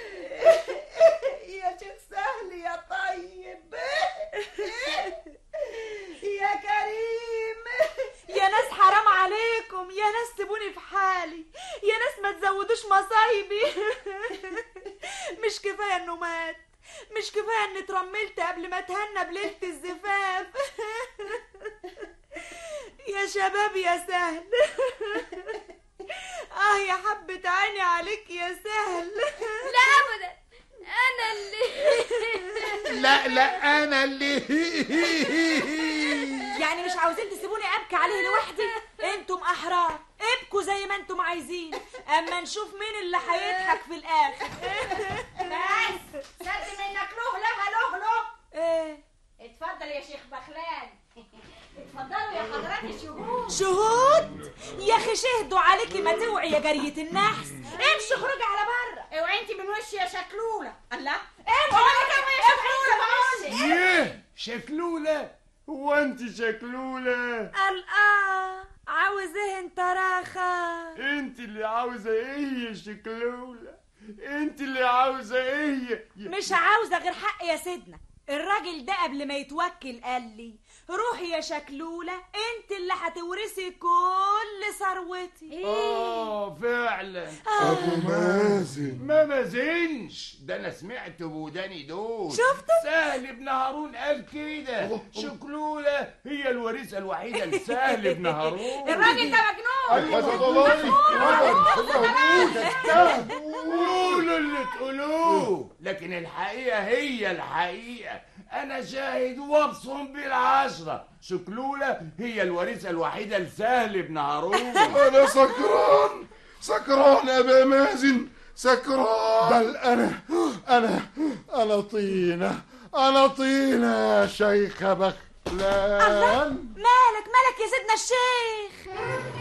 يا شيخ سهل يا طيب يا كريم يا ناس حرام عليكم يا ناس سيبوني في حالي يا ناس ما تزودوش مصايبي مش كفايه انه مات مش كفايه اني اترملت قبل ما اتهنى بليله الزفاف يا شباب يا سهل اه يا حبة عيني عليك يا سهل لا ابدا انا اللي لا لا انا اللي يعني مش عاوزين تسيبوني ابكي عليه لوحدي انتم احرار ابكوا زي ما انتم عايزين اما نشوف مين اللي هيضحك في الاخر بس سد منك له لها له له ايه اتفضل يا شيخ بخلان اتفضلوا يا حضرات الشهود شهود يا اخي شهدوا عليكي ما توعي يا جرية النحس امشي اخرجي على بره اوعي انت من وشي يا شكلوله الله ايه شكلولة هو انت شكلولة قال اه عاوز ايه انت راخة انت اللي عاوزة ايه يا شكلولة انت اللي عاوزة ايه مش عاوزة غير حق يا سيدنا الراجل ده قبل ما يتوكل قال لي روحي يا شكلولة انت اللي هتورثي كل ثروتي اه فعلا ابو مازن ما مازنش ده انا سمعت بوداني دول شفت؟ سهل بن هارون قال كده شكلولة هي الوريثة الوحيدة لسهل بن هارون الراجل ده مجنون قولوا اللي تقولوه لكن الحقيقة هي الحقيقة أنا شاهد وابصم بالعشرة شكلولة هي الوريثة الوحيدة لسهل بن هارون انا سكران سكران يا ابا مازن سكران بل انا انا انا طينه انا طينه يا شيخ بخلان مالك مالك يا سيدنا الشيخ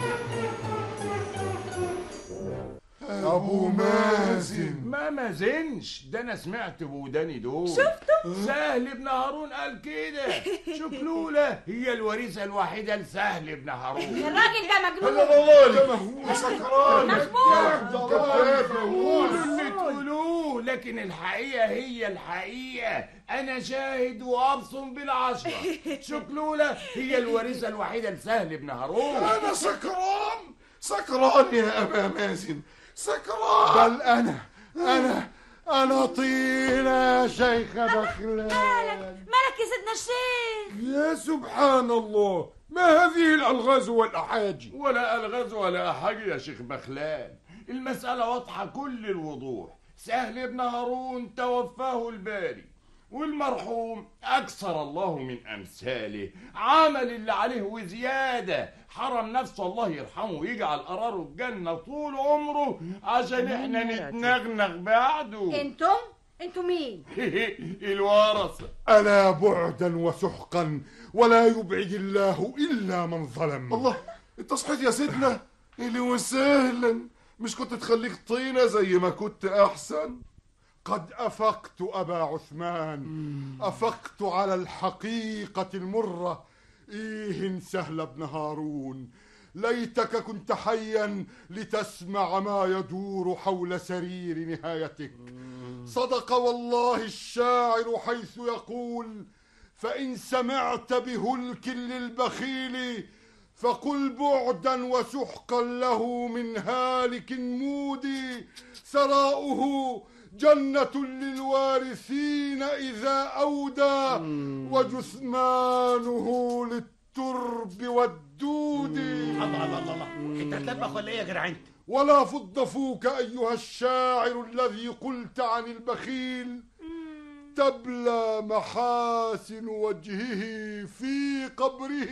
ابو مازن ما مازنش ده انا سمعت بوداني دول شفتوا؟ سهل بن هارون قال كده شكلولة هي الوريثة الوحيدة لسهل بن هارون الراجل ده مجنون ده مهول سكران قولوا اللي تقولوه لكن الحقيقة هي الحقيقة أنا شاهد وأبصم بالعشرة شكلولة هي الوريثة الوحيدة لسهل بن هارون انا سكران سكران يا ابا مازن سكران بل انا انا انا طينه يا شيخ بخلان مالك يا سيدنا الشيخ يا سبحان الله ما هذه الالغاز والاحاجي ولا الغاز ولا حاجة يا شيخ بخلان المسألة واضحة كل الوضوح سهل بن هارون توفاه الباري والمرحوم أكثر الله من أمثاله عمل اللي عليه وزيادة حرم نفسه الله يرحمه ويجعل قراره الجنة طول عمره عشان احنا نتنغنغ بعده انتم انتوا مين الورثة ألا بعدا وسحقا ولا يبعد الله إلا من ظلم الله انت صحيت يا سيدنا اهلا وسهلا مش كنت تخليك طينة زي ما كنت احسن قد أفقت أبا عثمان أفقت على الحقيقة المرة إيه سهل بن هارون ليتك كنت حيا لتسمع ما يدور حول سرير نهايتك صدق والله الشاعر حيث يقول فإن سمعت بهلك للبخيل فقل بعدا وسحقا له من هالك مودي سراؤه جنة للوارثين إذا أودى وجثمانه للترب والدود الله الله الله الله انت هتلبخ ولا ايه يا جدع انت ولا فض فوك أيها الشاعر الذي قلت عن البخيل تبلى محاسن وجهه في قبره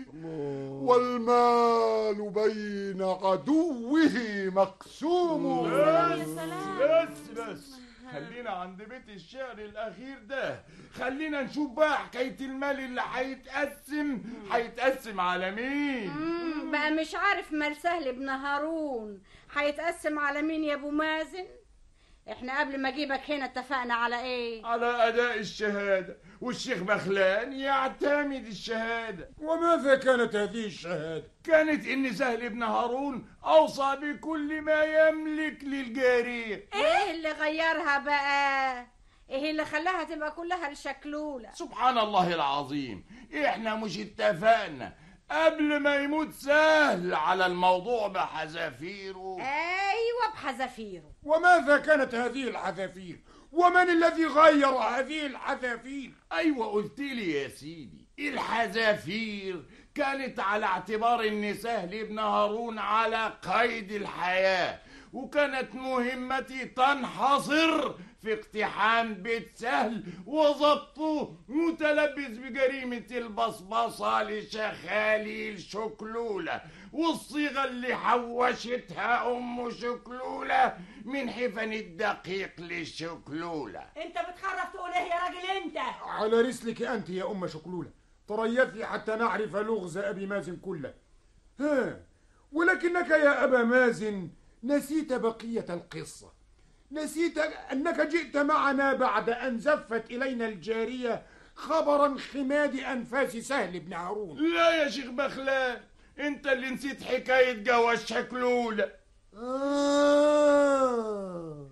والمال بين عدوه مقسوم بس بس بس خلينا عند بيت الشعر الاخير ده خلينا نشوف بقى حكايه المال اللي هيتقسم هيتقسم على مين مم، بقى مش عارف مال سهل بن هارون هيتقسم على مين يا ابو مازن احنا قبل ما اجيبك هنا اتفقنا على ايه على اداء الشهاده والشيخ بخلان يعتمد الشهاده وماذا كانت هذه الشهاده كانت ان سهل بن هارون اوصى بكل ما يملك للجاريه ايه اللي غيرها بقى ايه اللي خلاها تبقى كلها الشكلولة سبحان الله العظيم احنا مش اتفقنا قبل ما يموت سهل على الموضوع بحذافيره ايوه بحذافيره وماذا كانت هذه الحذافير ومن الذي غير هذه الحذافير ايوه قلت لي يا سيدي الحذافير كانت على اعتبار ان سهل بن هارون على قيد الحياه وكانت مهمتي تنحصر في اقتحام بيت سهل وضبطه متلبس بجريمة البصبصة لشخاليل شكلولة والصيغة اللي حوشتها أم شكلولة من حفن الدقيق للشكلولة انت بتخرف تقول ايه يا راجل انت على رسلك أنت يا أم شكلولة تريثي حتى نعرف لغز أبي مازن كله ها ولكنك يا أبا مازن نسيت بقية القصة نسيت أنك جئت معنا بعد أن زفت إلينا الجارية خبرا خماد أنفاس سهل بن هارون لا يا شيخ بخلان انت اللي نسيت حكاية جواز شكلولة آه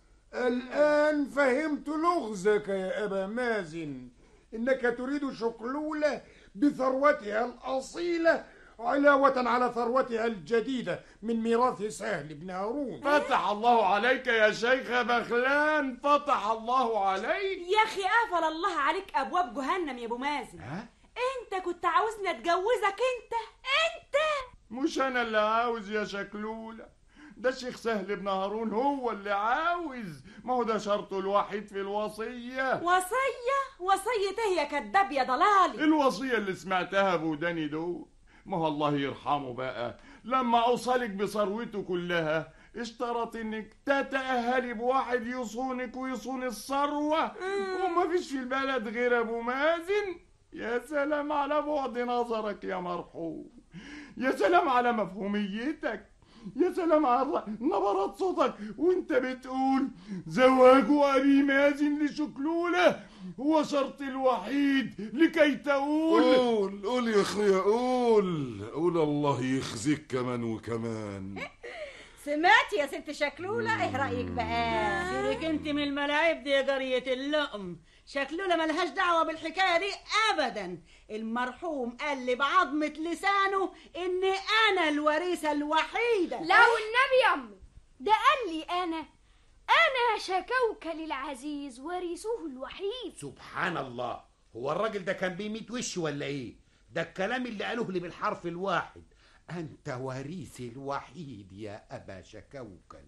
الآن فهمت لغزك يا أبا مازن إنك تريد شكلولة بثروتها الأصيلة علاوة على ثروتها الجديدة من ميراث سهل بن هارون فتح الله عليك يا شيخ بخلان فتح الله عليك يا اخي قفل الله عليك ابواب جهنم يا ابو مازن انت كنت عاوزني اتجوزك انت انت مش انا اللي عاوز يا شكلولة ده الشيخ سهل بن هارون هو اللي عاوز ما هو ده شرطه الوحيد في الوصية وصية وصية ايه يا كداب يا ضلالي الوصية اللي سمعتها بوداني دول ما هو الله يرحمه بقى لما اوصلك بثروته كلها اشترط انك تتأهلي بواحد يصونك ويصون الثروة وما فيش في البلد غير ابو مازن يا سلام على بعد نظرك يا مرحوم يا سلام على مفهوميتك يا سلام على نبرات صوتك وانت بتقول زواج ابي مازن لشكلوله هو شرط الوحيد لكي تقول قول قول يا اخويا قول قول الله يخزيك كمان وكمان سمعت يا ست شكلولة ايه رأيك بقى سيبك انت من الملاعب دي يا جارية اللقم شكلنا ملهاش دعوة بالحكاية دي أبدا المرحوم قال لي بعظمة لسانه إن أنا الوريثة الوحيدة لا والنبي يا أمي ده قال لي أنا أنا شكوك للعزيز ورثه الوحيد سبحان الله هو الراجل ده كان بيميت وش ولا ايه ده الكلام اللي قالوه لي بالحرف الواحد انت وريثي الوحيد يا ابا شكوكل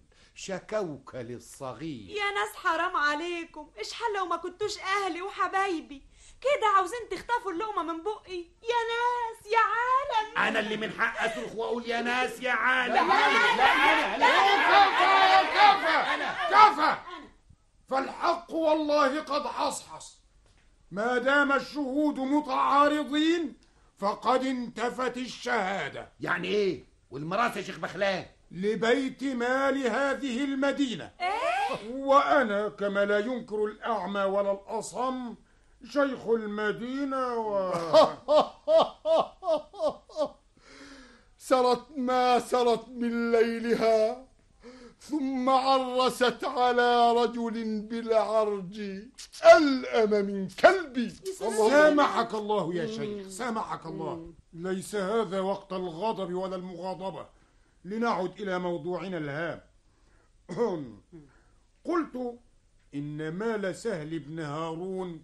شكوكل الصغير يا ناس حرام عليكم ايش حل لو ما كنتوش اهلي وحبايبي كده عاوزين تخطفوا اللقمة من بقي يا ناس يا عالم انا اللي من حق اصرخ واقول يا ناس يا عالم لا لا لا لا كفى كفى كفى فالحق والله قد حصحص ما دام الشهود متعارضين فقد انتفت الشهادة يعني ايه والميراث يا شيخ بخلان لبيت مال هذه المدينة ايه وأنا كما لا ينكر الأعمى ولا الأصم شيخ المدينة و... سرت ما سرت من ليلها ثم عرست على رجل بالعرج ألأم من كلبي سامحك الله يا شيخ سامحك الله ليس هذا وقت الغضب ولا المغاضبة لنعد إلى موضوعنا الهام قلت إن مال سهل بن هارون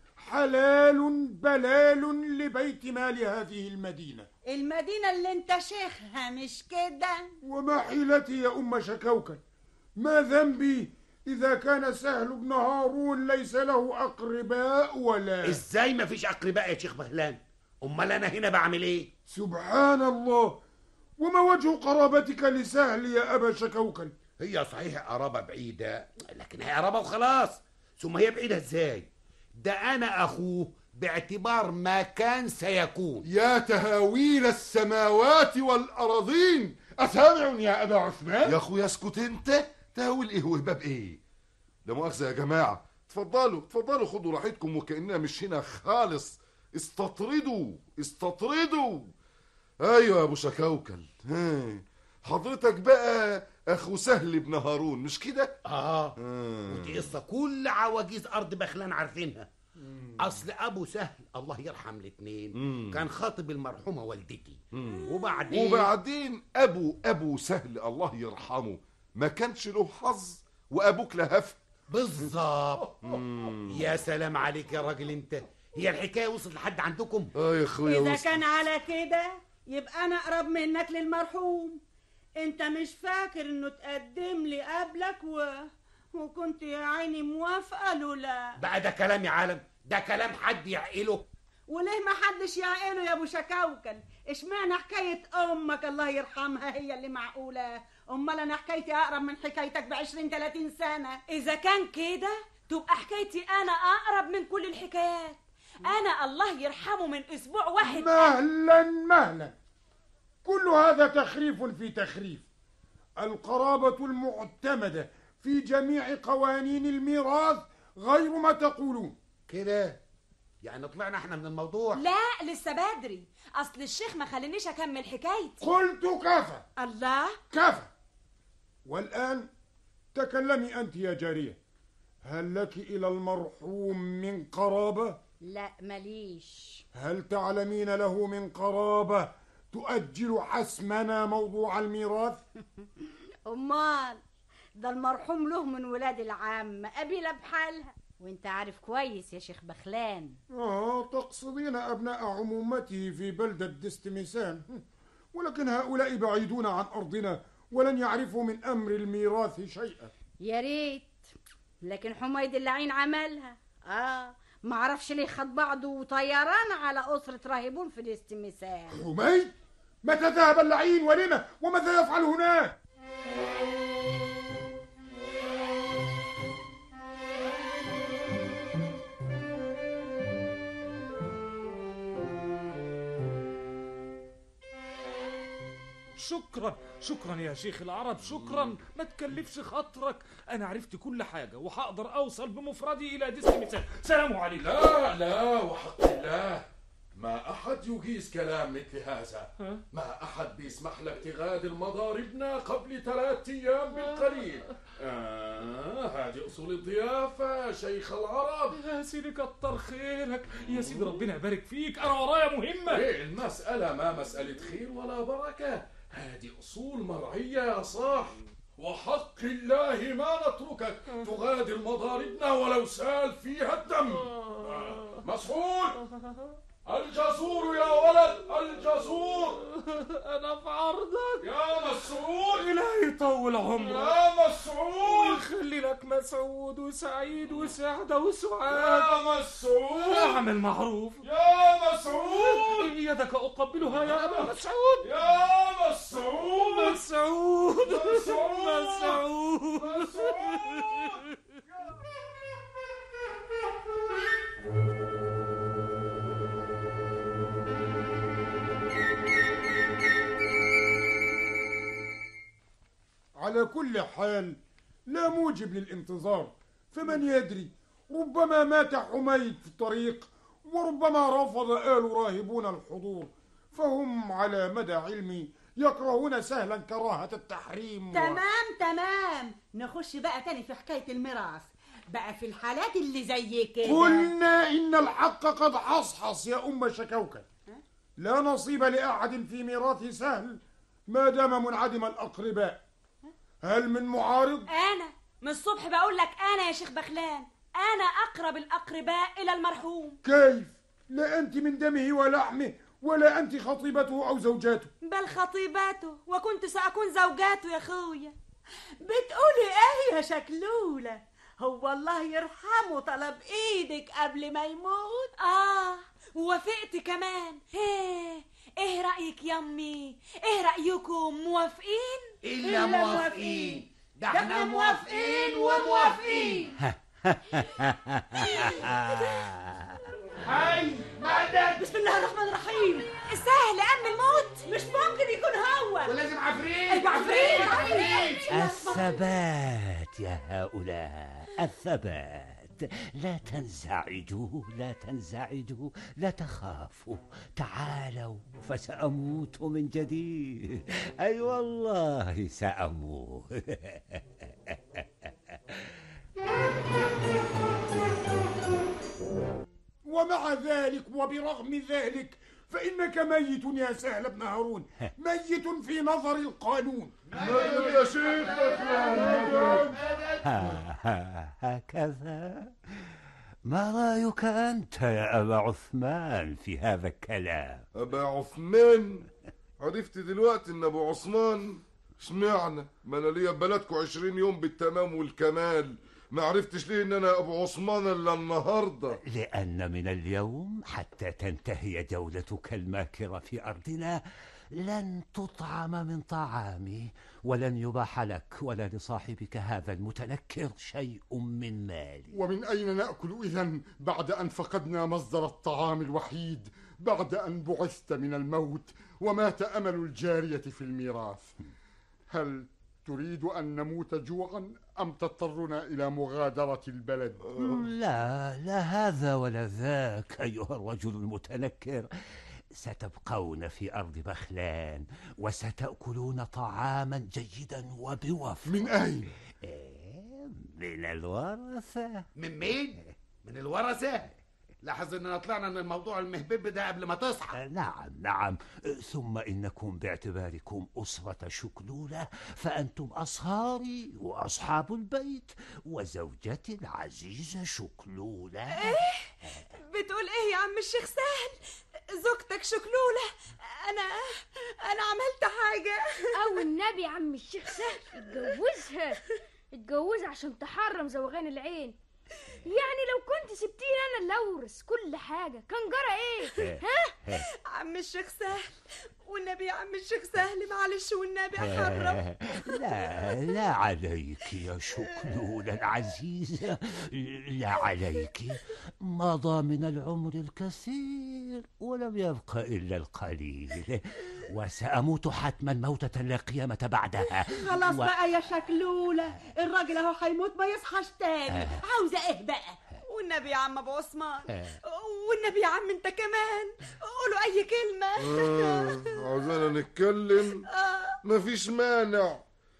حلال بلال لبيت مال هذه المدينة المدينة اللي انت شيخها مش كده وما حيلتي يا أم شكوكا ما ذنبي إذا كان سهل بن هارون ليس له أقرباء ولا ازاي ما فيش اقرباء يا شيخ بخلان امال انا هنا بعمل ايه سبحان الله وما وجه قرابتك لسهل يا أبا شكوكا هي صحيح قرابة بعيدة لكن هي قرابة وخلاص ثم هي بعيدة ازاي ده انا اخوه باعتبار ما كان سيكون يا تهاويل السماوات والأراضين أسامع يا أبا عثمان يا اخويا اسكت انت تهويل ايه وهباب ايه لا مؤاخذه يا جماعه اتفضلوا اتفضلوا خدوا راحتكم وكاننا مش هنا خالص استطردوا استطردوا ايوه يا ابو شكوكل ها. حضرتك بقى اخو سهل بن هارون مش كده اه ودي قصة كل عواجيز ارض بخلان عارفينها اصل ابو سهل الله يرحم الاثنين مم. كان خاطب المرحومة والدتي وبعدين وبعدين ابو ابو سهل الله يرحمه ما كانش له حظ وابوك لهف بالظبط يا سلام عليك يا راجل انت هي الحكايه وصلت لحد عندكم اه يا اخويا إذا وصل. كان على كده يبقى أنا أقرب منك للمرحوم أنت مش فاكر إنه تقدم لي قبلك و... وكنت يا عيني موافقة لولا بقى ده كلام يا عالم ده كلام حد يعقله وليه ما حدش يعقله يا ابو شكاوكل اشمعنى حكايه امك الله يرحمها هي اللي معقوله امال انا حكايتي اقرب من حكايتك ب 20 30 سنه اذا كان كده تبقى حكايتي انا اقرب من كل الحكايات انا الله يرحمه من اسبوع واحد مهلا مهلا كل هذا تخريف في تخريف القرابة المعتمدة في جميع قوانين الميراث غير ما تقولون كده يعني طلعنا احنا من الموضوع لا لسه بدري اصل الشيخ ما خلينيش اكمل حكايتي قلت كفى الله كفى والآن تكلمي أنت يا جارية هل لك إلى المرحوم من قرابة؟ لا ماليش هل تعلمين له من قرابة تؤجل حسمنا موضوع الميراث؟ امال ده المرحوم له من ولاد العم قبيله بحالها وانت عارف كويس يا شيخ بخلان آه تقصدين أبناء عمومته في بلدة دستميسان ولكن هؤلاء بعيدون عن أرضنا ولن يعرفوا من أمر الميراث شيئا يا ريت لكن حميد اللعين عملها اه معرفش ليه خد بعضه وطيران على أسرة راهبون في الاستمسان حميد متى ذهب اللعين ولما وماذا يفعل هناك شكرا شكرا يا شيخ العرب شكرا ما تكلفش خاطرك انا عرفت كل حاجه وهقدر اوصل بمفردي الى ديسك مثال سلام عليكم لا لا وحق الله ما أحد يجيز كلام مثل هذا ما أحد بيسمح لك تغادر مضاربنا قبل ثلاثة أيام بالقليل آه هذه أصول الضيافة شيخ العرب يا سيدي كتر خيرك يا سيدي ربنا يبارك فيك انا ورايا مهمه إيه المسألة ما مسألة خير ولا بركة هذه أصول مرعية يا صاح وحق الله ما نتركك تغادر مضاربنا ولو سال فيها الدم آه، مسعود الجسور يا ولد الجسور انا في عرضك يا مسعود إلهي يطول عمرك يا مسعود ويخلي لك مسعود وسعيد وسعدة وسعاد يا مسعود اعمل معروف يا مسعود يدك أقبلها يا أبا مسعود يا مسعود مسعود مسعود مسعود على كل حال لا موجب للانتظار فمن يدري ربما مات حميد في الطريق وربما رفض آل راهبون الحضور فهم على مدى علمي يكرهون سهلا كراهة التحريم و- تمام تمام نخش بقى تاني في حكاية الميراث بقى في الحالات اللي زي كده قلنا إن الحق قد حصحص يا أم شكوكا لا نصيب لأحد في ميراث سهل ما دام منعدم الأقرباء هل من معارض؟ انا من الصبح بقول لك انا يا شيخ بخلان انا اقرب الاقرباء الى المرحوم كيف؟ لا أنت من دمه ولحمه ولا أنت خطيبته أو زوجاته بل خطيبته وكنت سأكون زوجاته يا اخويا بتقولي ايه يا شكلولة هو الله يرحمه طلب ايدك قبل ما يموت اه ووافقت كمان ايه ايه رأيك يمي ايه رأيكم موافقين إلا موافقين ده احنا موافقين وموافقين هاي مدد بسم الله الرحمن الرحيم سهل أمن الموت مش ممكن يكون هو ولازم عفريت أيوة عفريت عفريت الثبات يا هؤلاء الثبات لا تنزعجوا لا تنزعجوا لا تخافوا تعالوا فسأموت من جديد أي والله سأموت ومع ذلك وبرغم ذلك فإنك ميت يا سهل بن هارون ميت في نظر القانون مدد يا شيخ مدد ها ها هكذا ما رأيك أنت يا أبا عثمان في هذا الكلام أبا عثمان عرفت دلوقتي إن أبو عثمان اشمعنى؟ ما أنا ليا بلدكم عشرين يوم بالتمام والكمال ما عرفتش ليه إن أنا أبو عثمان إلا النهاردة لأن من اليوم حتى تنتهي جولتك الماكرة في أرضنا لن تطعم من طعامي ولن يباح لك ولا لصاحبك هذا المتنكر شيء من مالي ومن أين نأكل إذا بعد أن فقدنا مصدر الطعام الوحيد بعد أن بعثت من الموت ومات أمل الجارية في الميراث هل تريد أن نموت جوعا أم تضطرنا إلى مغادرة البلد لا لا هذا ولا ذاك أيها الرجل المتنكر ستبقون في أرض بخلان وستأكلون طعاما جيدا وبوفر من أين؟ من الورثة من مين؟ من الورثة؟ لاحظ اننا طلعنا من الموضوع المهبب ده قبل ما تصحى نعم نعم ثم إنكم باعتباركم أسرة شكلولة فأنتم أصهاري وأصحاب البيت وزوجتي العزيزة شكلولة بتقول ايه يا عم الشيخ سهل زوجتك شكلولة انا انا عملت حاجة او النبي يا عم الشيخ سهل اتجوزها اتجوزها عشان تحرم زوغان العين يعني لو كنت سبتيني انا اللي اورث كل حاجه كان جرى ايه ها عم الشيخ سهل والنبي يا عم الشيخ سهل معلش والنبي حرم لا لا عليك يا شكلولة العزيزة لا عليك مضى من العمر الكثير ولم يبق إلا القليل وسأموت حتما موتة لا قيامة بعدها خلاص و- بقى يا شكلولة الراجل اهو هيموت ما يصحاش تاني آه. عاوزة ايه بقى والنبي يا عم ابو عثمان آه. والنبي يا عم انت كمان قولوا اي كلمة آه عاوزانا نتكلم مفيش مانع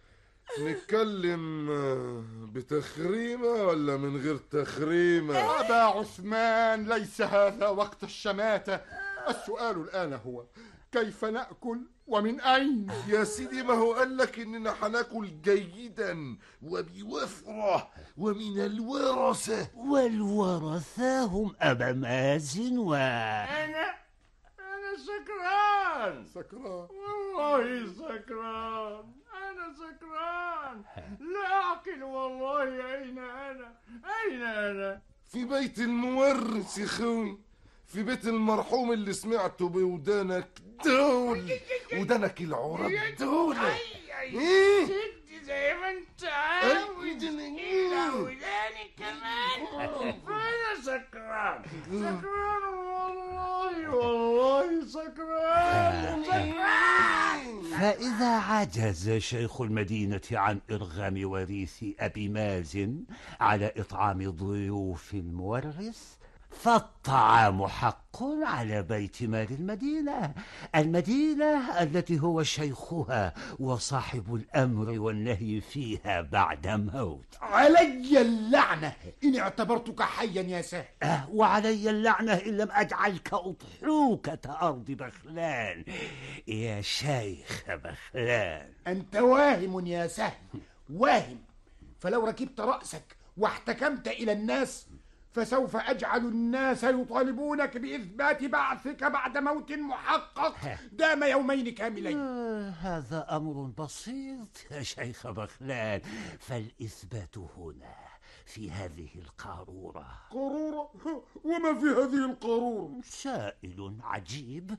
نتكلم آه، بتخريمة ولا من غير تخريمة أبا عثمان ليس هذا وقت الشماتة السؤال الآن هو كيف نأكل ومن أين؟ يا سيدي ما هو قال لك إننا هناكل جيدا وبوفرة ومن الورثة والورثة هم أبا مازن و أنا أنا سكران سكران والله سكران أنا سكران لا أعقل والله أين أنا أين أنا في بيت المورث يا خوي في بيت المرحوم اللي سمعته بودانك دول ودانك العرب دول ايه شد زي ما انت عاوز الى وداني كمان فانا سكران سكران والله والله سكران سكران فإذا عجز شيخ المدينة عن إرغام وريث أبي مازن على إطعام ضيوف المورث فالطعام حق على بيت مال المدينة المدينة التي هو شيخها وصاحب الأمر والنهي فيها بعد موت علي اللعنة إن اعتبرتك حيا يا سهل أه وعلي اللعنة إن لم أجعلك أضحوكة أرض بخلان يا شيخ بخلان أنت واهم يا سهل واهم فلو ركبت رأسك واحتكمت إلى الناس فسوف أجعل الناس يطالبونك بإثبات بعثك بعد موت محقق دام يومين كاملين آه، هذا أمر بسيط يا شيخ بخلان فالإثبات هنا في هذه القارورة قارورة وما في هذه القارورة سائل عجيب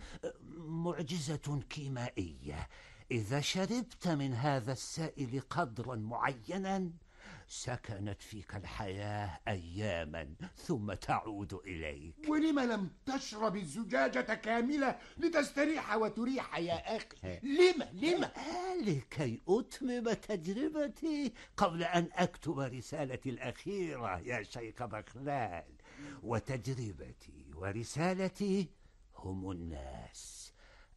معجزة كيمائية إذا شربت من هذا السائل قدرا معينا سكنت فيك الحياة أياما ثم تعود إليك ولم لم تشرب الزجاجة كاملة لتستريح وتريح يا أخي لم لم لكي أتمم تجربتي قبل أن أكتب رسالتي الأخيرة يا شيخ بخلال وتجربتي ورسالتي هم الناس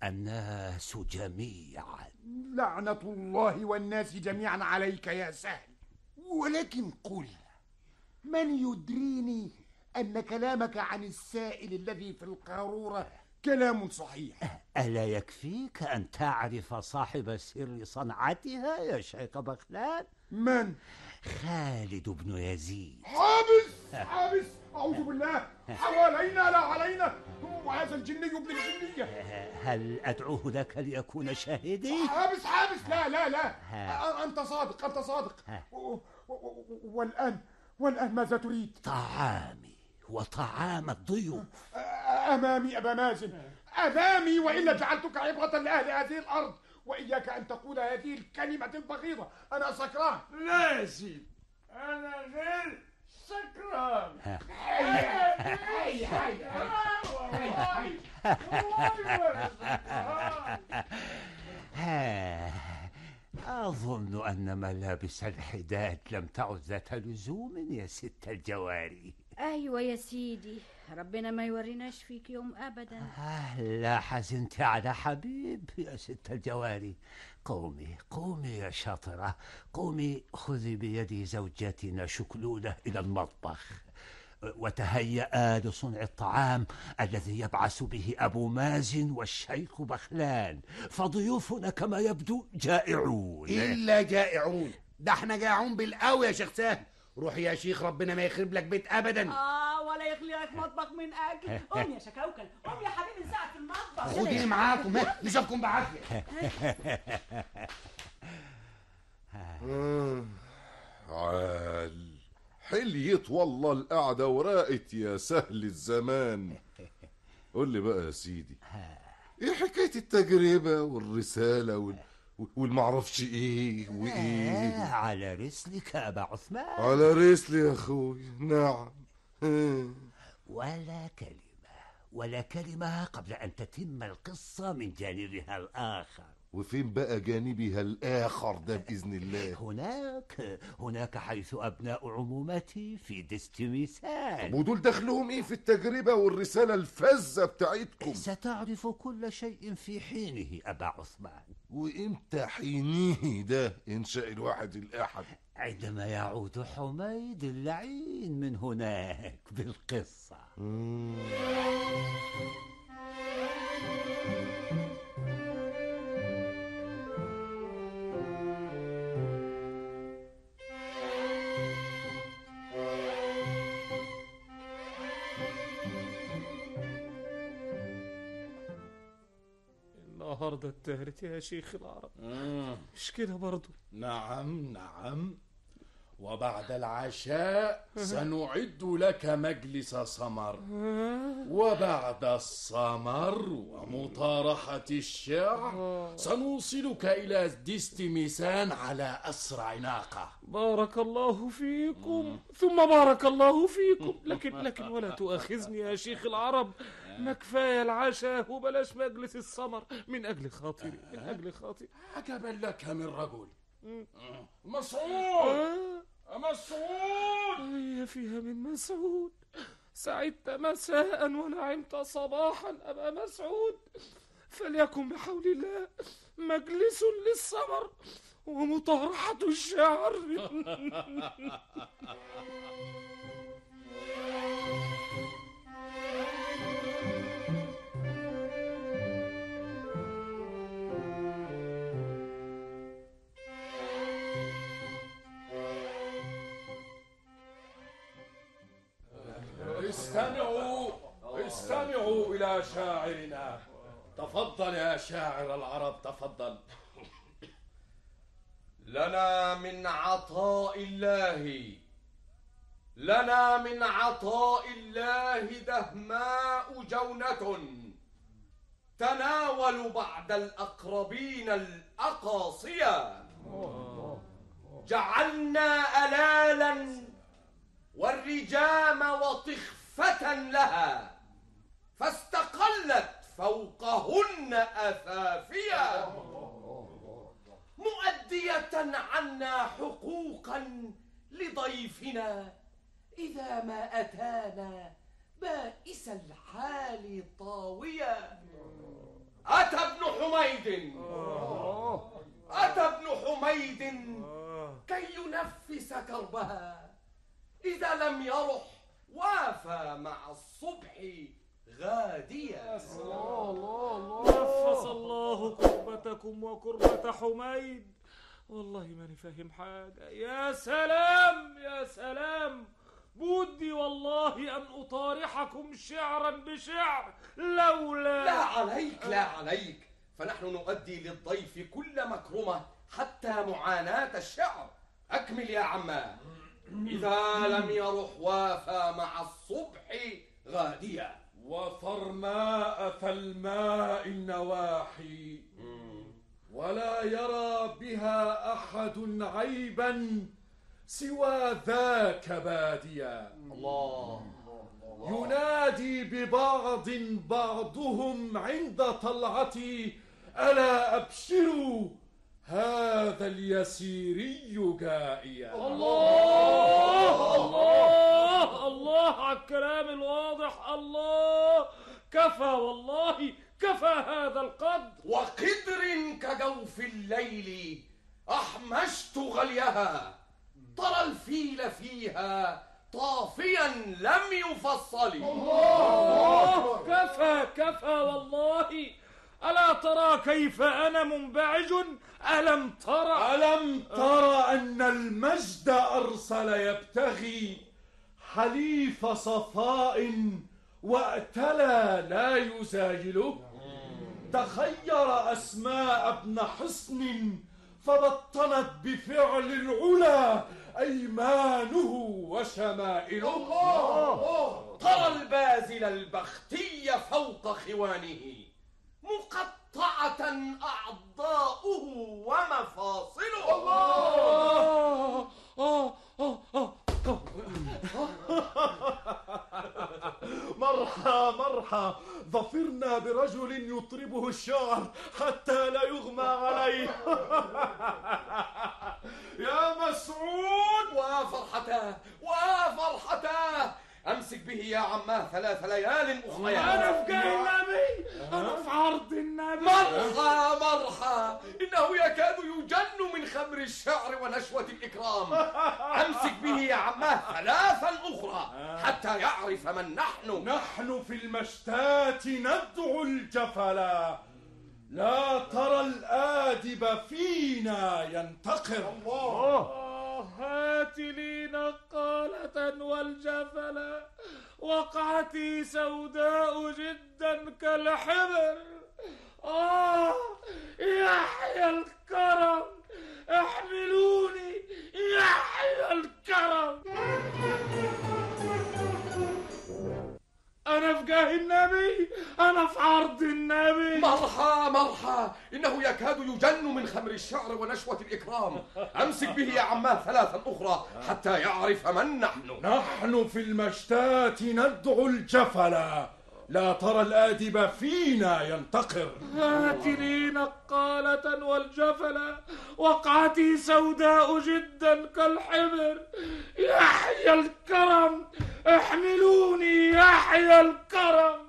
الناس جميعا لعنة الله والناس جميعا عليك يا سهل ولكن قل من يدريني أن كلامك عن السائل الذي في القارورة كلام صحيح ألا يكفيك أن تعرف صاحب سر صنعتها يا شيخ بخلان؟ من؟ خالد بن يزيد حابس حابس أعوذ بالله حوالينا لا علينا وهذا الجني ابن الجنية هل أدعوه لك ليكون شاهدي؟ حابس حابس لا لا لا أ- أنت صادق أنت صادق و- و- و- والآن والآن ماذا تريد؟ طعامي وطعام الضيوف أ- أمامي أبا مازن أمامي وإلا جعلتك عبرة لأهل هذه الأرض وإياك أن تقول هذه الكلمة البغيضة أنا سكران لا يا سيدي أنا غير سكران حي حي ها أظن أن ملابس الحداد لم تعد ذات لزوم يا ست الجواري ايوه يا سيدي ربنا ما يوريناش فيك يوم ابدا آه، لا حزنت على حبيب يا ست الجواري قومي قومي يا شاطرة قومي خذي بيد زوجتنا شكلولة إلى المطبخ وتهيأ لصنع الطعام الذي يبعث به أبو مازن والشيخ بخلان فضيوفنا كما يبدو جائعون إلا جائعون ده احنا جائعون بالقوي يا شيخ سهل روح يا شيخ ربنا ما يخرب لك بيت أبدا اه ولا يخلي لك مطبخ من اجل قوم يا شكاوكل قوم يا حبيبي نساعد في المطبخ خديني معاكم ها نشوفكم بعافية آه، عال حليت والله القعدة وراقت يا سهل الزمان قول لي بقى يا سيدي ايه حكاية التجربة والرسالة وال... والمعرفش ايه آه، وايه على رسلك أبا عثمان على رسلي يا اخوي نعم آه. ولا كلمة ولا كلمة قبل أن تتم القصة من جانبها الآخر وفين بقى جانبها الآخر ده بإذن الله هناك هناك حيث أبناء عمومتي في دست ميسان ودول دخلهم ايه في التجربة والرسالة الفزة بتاعتكم ستعرف كل شيء في حينه أبا عثمان وامتى حينيه ده ان شاء الواحد الاحد عندما يعود حميد اللعين من هناك بالقصة النهارده اتهرت يا شيخ العرب مم. مش كده برضو نعم نعم وبعد العشاء سنعد لك مجلس سمر وبعد السمر ومطارحة الشعر سنوصلك إلى دست ميسان على أسرع ناقة بارك الله فيكم ثم بارك الله فيكم لكن لكن ولا تؤاخذني يا شيخ العرب ما كفايه العشاء وبلاش مجلس السمر من اجل خاطري من اجل خاطري عجبا لك من رجل آه. مسعود مسعود هي فيها من مسعود سعدت مساء ونعمت صباحا أبا مسعود فليكن بحول الله مجلس للسمر ومطارحة الشعر استمعوا استمعوا إلى شاعرنا تفضل يا شاعر العرب تفضل لنا من عطاء الله لنا من عطاء الله دهماء جونة تناول بعد الأقربين الأقاصية جعلنا ألالا والرجام وطخفة لها فاستقلت فوقهن أثافيا مؤدية عنا حقوقا لضيفنا إذا ما أتانا بائس الحال طاويا أتى ابن حميد أتى ابن حميد كي ينفس كربها إذا لم يرح وافى مع الصبح غاديا نفس الله كربتكم وكربة حميد والله ماني فاهم حاجة يا سلام يا سلام بودي والله أن أطارحكم شعرا بشعر لولا لا عليك لا عليك فنحن نؤدي للضيف كل مكرمة حتى معاناة الشعر أكمل يا عما إذا لم يرح وافى مع الصبح غاديا وفرماء فالماء النواحي ولا يرى بها أحد عيبا سوى ذاك باديا الله ينادي ببعض بعضهم عند طلعتي ألا أبشروا هذا اليسيري جائيا الله الله الله على الكلام الواضح الله كفى والله كفى هذا القدر وقدر كجوف الليل أحمشت غليها ترى الفيل فيها طافيا لم يفصل الله كفى كفى والله ألا ترى كيف أنا منبعج ألم ترى ألم ترى أن المجد أرسل يبتغي حليف صفاء وأتلى لا يزايله تخير أسماء ابن حصن فبطنت بفعل العلا أيمانه وشمائله الله ترى البازل البختي فوق خوانه مقطعة أعضاؤه ومفاصله الله آه آه آه مرحى مرحى ظفرنا برجل يطربه الشعر حتى لا يغمى عليه يا مسعود وفرحتاه وفرحتاه أمسك به يا عماه ثلاث ليال أخريات أنا في جاه النبي أنا في عرض النبي مرحى مرحى إنه يكاد يجن من خمر الشعر ونشوة الإكرام أمسك به يا عماه ثلاثا أخرى حتى يعرف من نحن نحن في المشتات ندعو الجفلا لا ترى الآدب فينا ينتقر الله هات لي نقالة والجفلا وقعتي سوداء جدا كالحبر آه يحيى الكرم احملوني يحيى الكرم أنا في جاه النبي أنا في عرض النبي مرحى مرحى إنه يكاد يجن من خمر الشعر ونشوة الإكرام أمسك به يا عماه ثلاثا أخرى حتى يعرف من نحن نحن في المشتات ندعو الجفلا لا ترى الآدب فينا ينتقر هات لي نقالة والجفلة وقعتي سوداء جدا كالحمر يحيى الكرم احملوني يحيى الكرم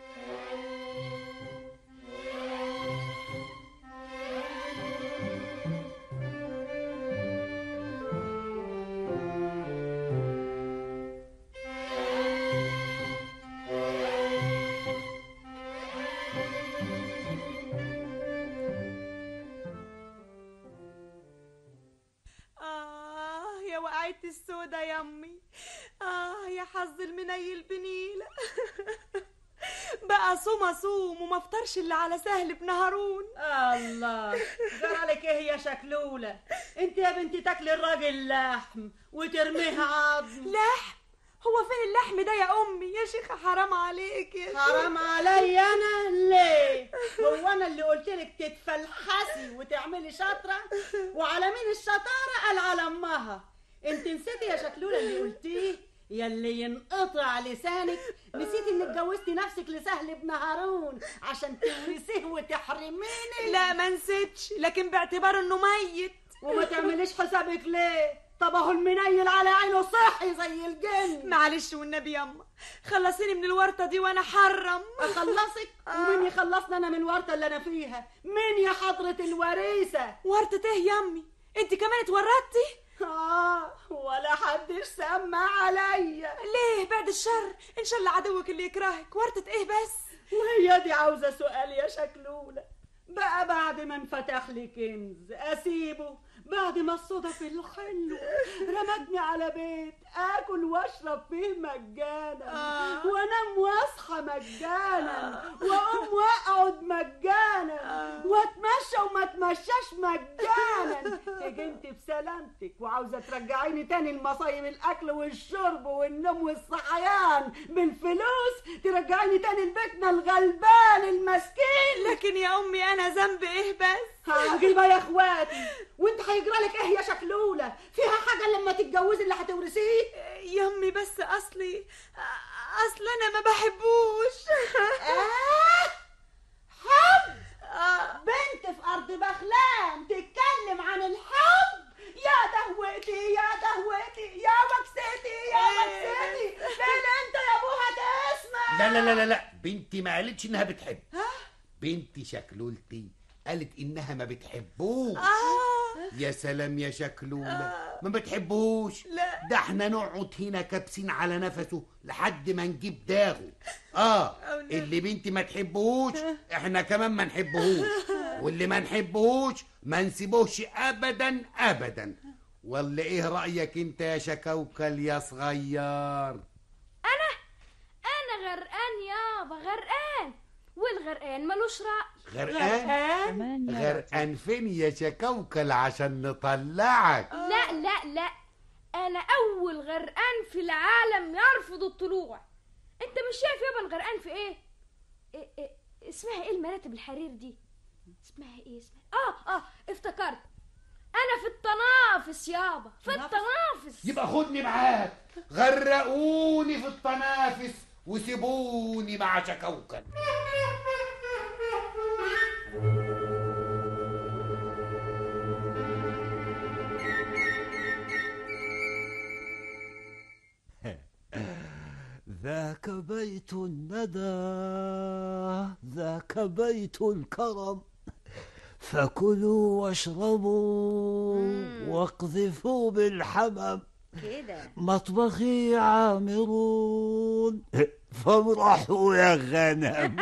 آه يا وقعت السودا يا أمي آه يا حظ المنيل بنيلة بقى صوم أصوم وما افطرش إلا على سهل بن هارون الله جرالك ايه يا شكلولة انت يا بنتي تاكلي الراجل لحم وترميها عظم لحم هو فين اللحم ده يا أمي يا شيخة حرام عليك يا حرام شيخة. علي انا ليه هو انا اللي قلت لك تتفلحسي وتعملي شاطره وعلى مين الشطاره قال على امها انت نسيتي يا شكلوله اللي قلتيه يلي ينقطع لسانك نسيتي انك جوزتي نفسك لسهل بن هارون عشان تورثيه وتحرميني لا ما نسيتش لكن باعتبار انه ميت وما تعمليش حسابك ليه طب اهو المنيل على عينه صحي زي الجن معلش والنبي ياما خلصيني من الورطة دي وانا حرم اخلصك ومين يخلصنا انا من الورطه اللي انا فيها مين يا حضره الوريثه ورطة ايه يا امي انت كمان اتورطتي اه ولا حدش سمع عليا ليه بعد الشر ان شاء الله عدوك اللي يكرهك ورطة ايه بس وهي دي عاوزه سؤال يا شكلوله بقى بعد ما انفتح لي كنز اسيبه بعد ما الصدف الحلو رمتني على بيت اكل واشرب فيه مجانا آه. وانام واصحى مجانا واقوم واقعد مجانا واتمشى وما اتمشاش مجانا تيجي انت بسلامتك وعاوزه ترجعيني تاني لمصايب الاكل والشرب والنوم والصحيان بالفلوس ترجعيني تاني لبيتنا الغلبان المسكين لكن يا امي انا ذنبي ايه بس عجيبة يا اخواتي وانت هيجرالك ايه يا شكلولة فيها حاجة لما تتجوزي اللي هتورثيه يا امي بس اصلي اصل انا ما بحبوش آه حب بنت في ارض بخلان تتكلم عن الحب يا دهوتي يا دهوتي يا وكستي يا وكستي فين انت يا ابوها تسمع لا لا لا لا لا بنتي ما قالتش انها بتحب بنتي شكلولتي قالت انها ما بتحبوش يا سلام يا شكلولة ما بتحبوش لا. ده احنا نقعد هنا كابسين على نفسه لحد ما نجيب داغه اه اللي بنتي ما تحبهوش احنا كمان ما نحبهوش واللي ما نحبهوش ما نسيبوش ابدا ابدا ولا ايه رأيك انت يا شكوكل يا صغير انا انا غرقان يابا غرقان والغرقان ملوش رأي غرقان غرقان فين يا شكوكل عشان نطلعك لا لا لا انا اول غرقان في العالم يرفض الطلوع انت مش شايف يابا أنا غرقان في ايه, إيه, إيه اسمها ايه المراتب الحرير دي اسمها ايه اسمها اه اه افتكرت انا في التنافس يابا في التنافس يبقى خدني معاك غرقوني في التنافس وسيبوني مع شكوكل ذاك بيت الندى ذاك بيت الكرم فكلوا واشربوا واقذفوا بالحمم كده مطبخي عامرون فامرحوا يا غنم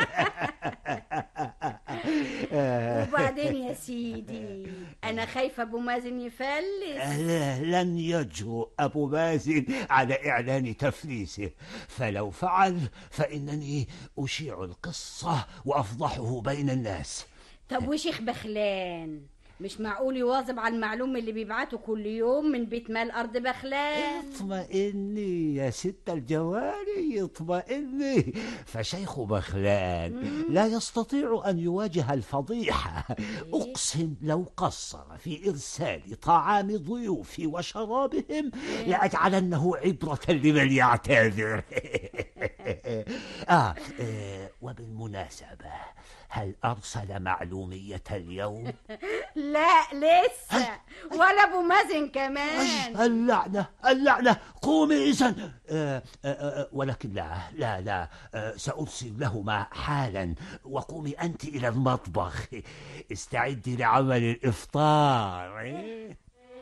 وبعدين يا سيدي انا خايفه ابو مازن يفلس لن يجرؤ أبو مازن على إعلان تفليسه فلو فعل فإنني أشيع القصة وأفضحه بين الناس طب وشيخ بخلان مش معقول يواظب على المعلوم اللي بيبعته كل يوم من بيت مال ارض بخلان اطمئني يا ست الجواري اطمئني فشيخ بخلان لا يستطيع أن يواجه الفضيحة أقسم لو قصر في إرسال طعام ضيوفي وشرابهم لأجعلنه عبرة لمن يعتذر آه آه، وبالمناسبة هل أرسل معلومية اليوم؟ لا لسه ولا ابو مازن كمان اللعنة اللعنة قومي إذا آه، آه، آه، ولكن لا لا لا آه، سأرسل لهما حالا وقومي أنت إلى المطبخ استعدي لعمل الإفطار إيه؟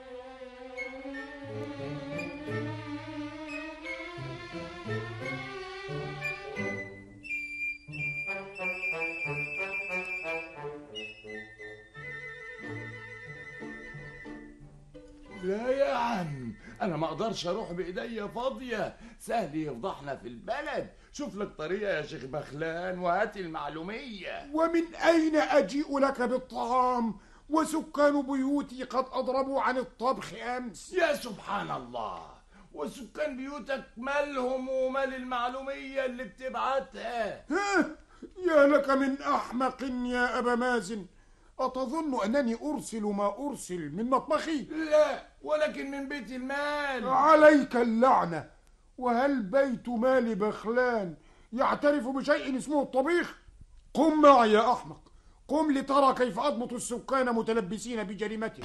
لا يا عم انا ما اقدرش اروح بايديا فاضيه سهل يفضحنا في البلد شوف لك طريقه يا شيخ بخلان وهات المعلوميه ومن أين أجيء لك بالطعام وسكان بيوتي قد أضربوا عن الطبخ أمس يا سبحان الله وسكان بيوتك مالهم ومال المعلوميه اللي بتبعتها ها يا لك من أحمق يا أبا مازن أتظن أنني أرسل ما أرسل من مطبخي لا ولكن من بيت المال عليك اللعنة وهل بيت مال بخلان يعترف بشيء اسمه الطبيخ قم معي يا أحمق قم لترى كيف أضبط السكان متلبسين بجريمته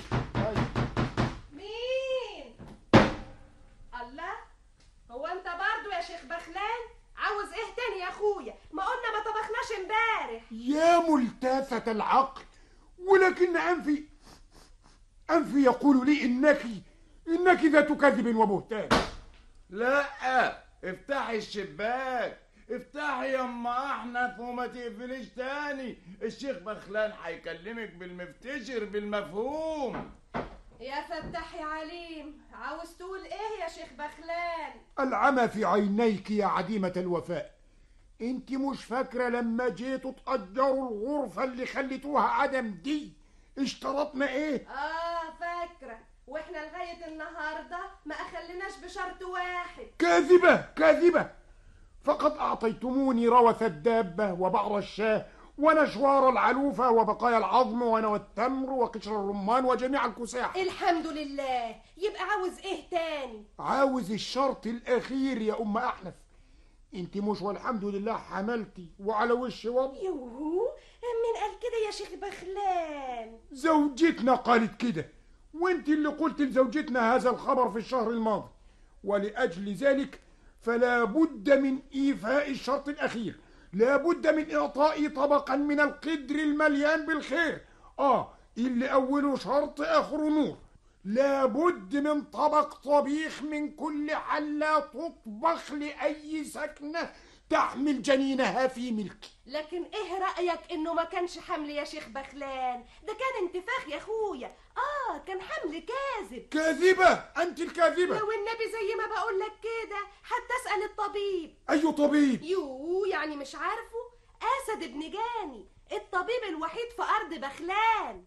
مين الله هو انت برضو يا شيخ بخلان عاوز ايه تاني يا اخويا ما قلنا ما طبخناش امبارح يا ملتافة العقل ولكن أنفي أنفي يقول لي إنك إنك ذات كذب وبهتان لا افتحي الشباك افتحي يا ام احنف وما تقفليش تاني الشيخ بخلان هيكلمك بالمفتشر بالمفهوم يا فتاح يا عليم عاوز تقول ايه يا شيخ بخلان العمى في عينيك يا عديمة الوفاء انت مش فاكرة لما جيتوا تأجروا الغرفة اللي خليتوها عدم دي اشترطنا ايه اه فاكرة واحنا لغاية النهاردة ما اخليناش بشرط واحد كاذبة كاذبة فقد أعطيتموني روث الدابة وبعر الشاه ونشوار العلوفة وبقايا العظم ونوى التمر وقشر الرمان وجميع الكساح الحمد لله يبقى عاوز ايه تاني عاوز الشرط الأخير يا أم أحنف انت مش والحمد لله حملتي وعلى وش وضع يوهو مين قال كده يا شيخ بخلان زوجتنا قالت كده وانت اللي قلت لزوجتنا هذا الخبر في الشهر الماضي ولأجل ذلك فلا بد من إيفاء الشرط الأخير لا بد من إعطائي طبقا من القدر المليان بالخير آه اللي أوله شرط آخره نور لا بد من طبق طبيخ من كل حلة تطبخ لأي سكنة تحمل جنينها في ملكي لكن ايه رأيك انه ما كانش حمل يا شيخ بخلان ده كان انتفاخ يا اخويا اه كان حمل كاذب كاذبة أنت الكاذبة لو النبي زي ما بقول لك كده حتى اسأل الطبيب أي طبيب يو يعني مش عارفه اسد ابن جاني الطبيب الوحيد في ارض بخلان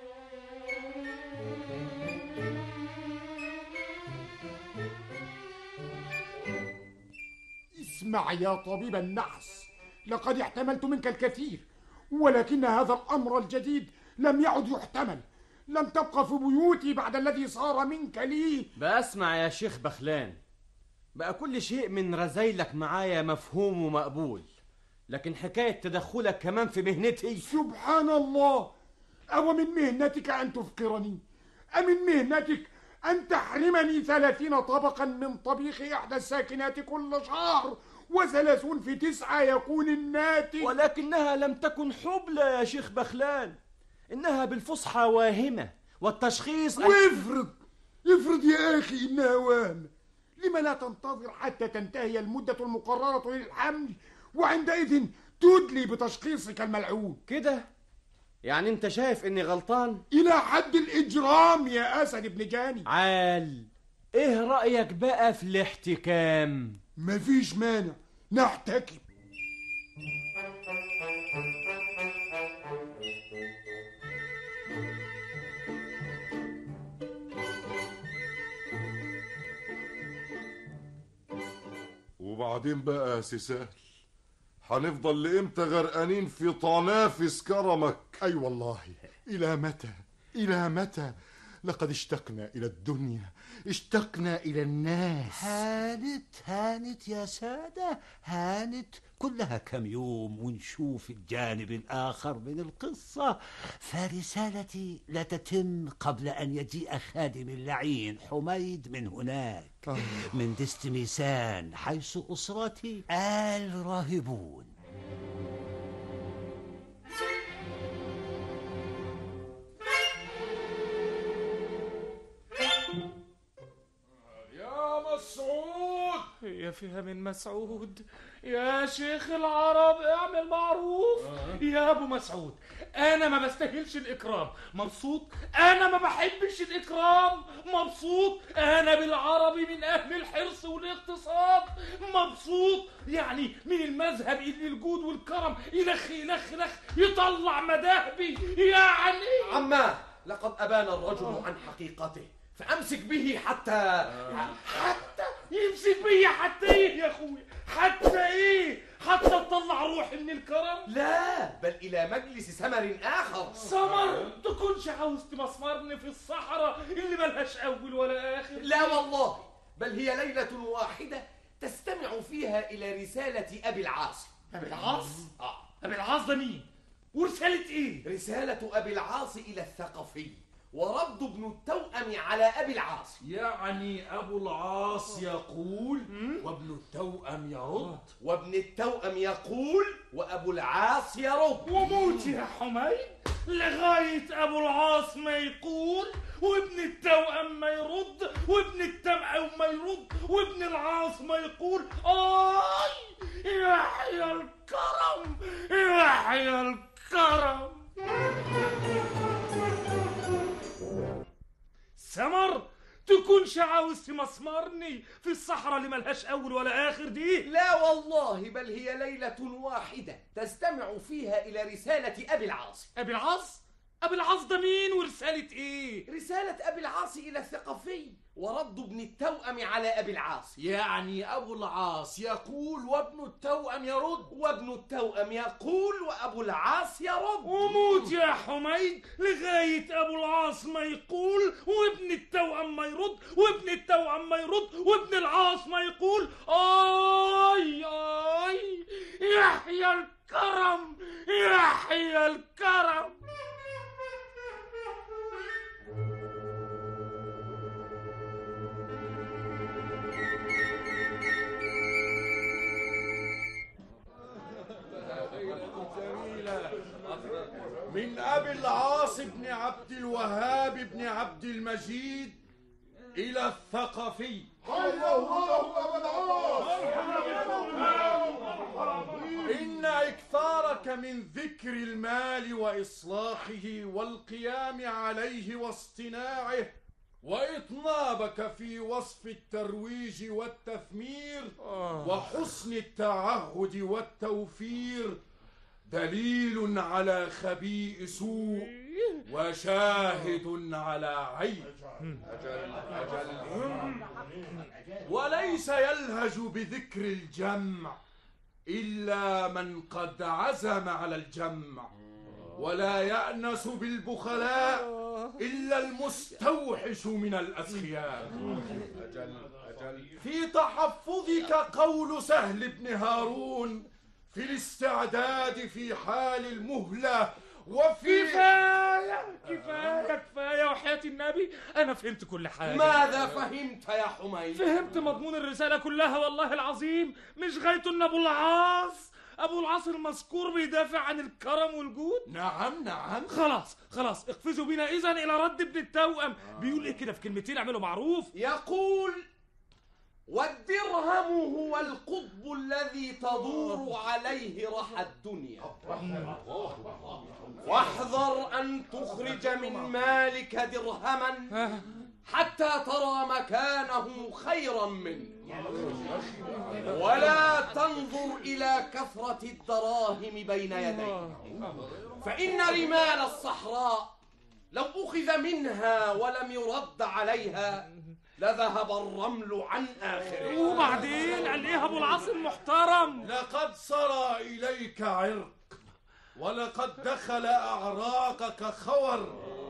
اسمع يا طبيب النحس لقد احتملت منك الكثير ولكن هذا الأمر الجديد لم يعد يحتمل لم تبقى في بيوتي بعد الذي صار منك لي بسمع يا شيخ بخلان بقى كل شيء من رزايلك معايا مفهوم ومقبول لكن حكاية تدخلك كمان في مهنتي سبحان الله أو من مهنتك أن تفقرني أمن مهنتك أن تحرمني ثلاثين طبقا من طبيخ إحدى الساكنات كل شهر وثلاثون في تسعة يكون الناتج ولكنها لم تكن حبلى يا شيخ بخلان إنها بالفصحى واهمة والتشخيص أن- وافرض افرض يا أخي إنها وهم لما لا تنتظر حتى تنتهي المدة المقررة للحمل وعندئذ تدلي بتشخيصك الملعون كده يعني انت شايف اني غلطان إلى حد الإجرام يا أسد ابن جاني عال ايه رأيك بقى في الاحتكام مفيش مانع نحتكم وبعدين بقى يا سي سهل هنفضل لإمتى غرقانين في طنافس كرمك أي والله إلى متى إلى متى لقد اشتقنا إلى الدنيا اشتقنا إلى الناس هانت هانت يا سادة هانت كلها كم يوم ونشوف الجانب الآخر من القصة فرسالتي لا تتم قبل أن يجيء خادم اللعين حميد من هناك من دستميسان حيث أسرتي آل راهبون يا مسعود هي فيها من مسعود يا شيخ العرب اعمل معروف يا ابو مسعود انا ما بستاهلش الاكرام مبسوط انا ما بحبش الاكرام مبسوط انا بالعربي من اهل الحرص والاقتصاد مبسوط يعني من المذهب الى الجود والكرم يلخ يلخ يلخ يطلع مذاهبي يعني عماه لقد أبان الرجل عن حقيقته فأمسك به حتى حتى يمسك بيا حتى ايه يا اخويا حتى ايه حتى تطلع روحي من الكرم لا بل إلى مجلس سمر آخر سمر تكونش عاوز تمسمرني في الصحراء اللي ملهاش اول ولا اخر لا والله بل هي ليلة واحدة تستمع فيها إلى رسالة أبي العاص أبي العاص؟ آه أبي العاص ده مين؟ ورسالة إيه؟ رسالة أبي العاص إلى الثقفي ورد ابن التوأم على أبي العاص يعني أبو العاص يقول وابن التوأم يرد وابن التوأم يقول وأبو العاص يرد وموت يا حميد لغاية أبو العاص ما يقول وابن التوأم ما يرد وابن التوأم ما يرد وابن العاص ما يقول آي يحيى الكرم يحيى الكرم سمر تكونش عاوز تمسمرني في الصحراء اللي ملهاش اول ولا اخر دي لا والله بل هي ليلة واحدة تستمع فيها إلى رسالة أبي العاص ابي العاص ابي العاص ده مين ورسالة ايه رسالة أبي العاص إلى الثقفي ورد ابن التوأم على أبي العاص يعني أبو العاص يقول وابن التوأم يرد وابن التوأم يقول وأبو العاص يرد وموت يا حميد لغاية أبو العاص ما يقول وابن التوأم ما يرد وابن التوأم ما يرد وابن العاص ما يقول آي آي يحيى الكرم يحيى الكرم من أبي العاص بن عبد الوهاب بن عبد المجيد إلى الثقفي حي الله أبا إن إكثارك من ذكر المال وإصلاحه والقيام عليه واصطناعه وإطنابك في وصف الترويج والتثمير وحسن التعهد والتوفير دليل على خبيء سوء وشاهد على عيب وليس يلهج بذكر الجمع إلا من قد عزم على الجمع ولا يأنس بالبخلاء إلا المستوحش من الأسخياء في تحفظك قول سهل بن هارون في الاستعداد في حال المهلة وفي كفاية كفاية كفاية وحياة النبي أنا فهمت كل حاجة ماذا فهمت يا حميد؟ فهمت مضمون الرسالة كلها والله العظيم مش غايته إن أبو العاص أبو العاص المذكور بيدافع عن الكرم والجود نعم نعم خلاص خلاص اقفزوا بينا إذا إلى رد ابن التوأم بيقول إيه كده في كلمتين اعملوا معروف يقول والدرهم هو القطب الذي تدور عليه رحى الدنيا واحذر أن تخرج من مالك درهما حتى ترى مكانه خيرا منه ولا تنظر إلى كثرة الدراهم بين يديك فإن رمال الصحراء لو أخذ منها ولم يرد عليها لذهب الرمل عن آخره وبعدين قال إيه أبو العاص المحترم لقد سرى إليك عرق ولقد دخل أعراقك خور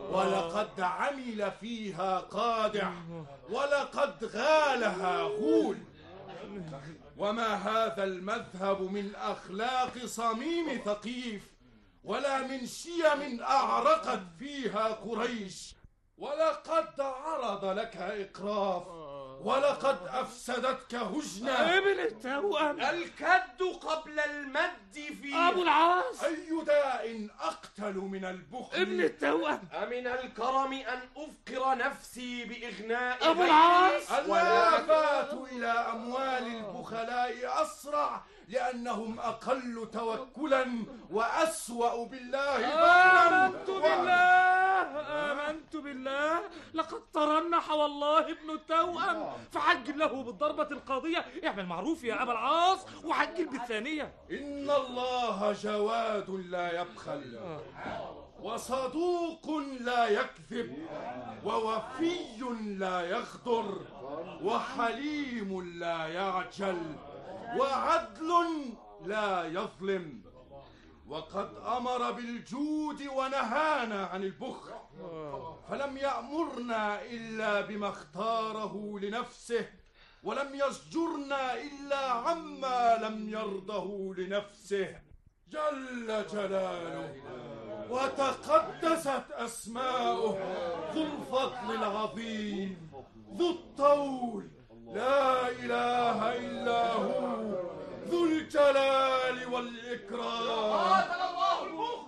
ولقد عمل فيها قادع ولقد غالها غول وما هذا المذهب من أخلاق صميم ثقيف ولا من شيم أعرقت فيها قريش ولقد عرض لك إقراف ولقد أفسدتك هجنة ابن التوأم الكد قبل المد في أبو العاص أي داء أقتل من البخل ابن التوأم أمن الكرم أن أفقر نفسي بإغناء أبو غيري العاص الآفات إلى أموال البخلاء أسرع لأنهم أقل توكلا وأسوأ بالله ظنا آمنت بالله آمنت بالله لقد ترنح والله ابن التوأم فعجل له بالضربة القاضية اعمل معروف يا أبا العاص وعجل بالثانية إن الله جواد لا يبخل وصدوق لا يكذب ووفي لا يغدر وحليم لا يعجل وعدل لا يظلم وقد امر بالجود ونهانا عن البخل فلم يامرنا الا بما اختاره لنفسه ولم يزجرنا الا عما لم يرضه لنفسه جل جلاله وتقدست اسماؤه ذو الفضل العظيم ذو الطول لا اله الا هو ذو الجلال والاكرام الله البخل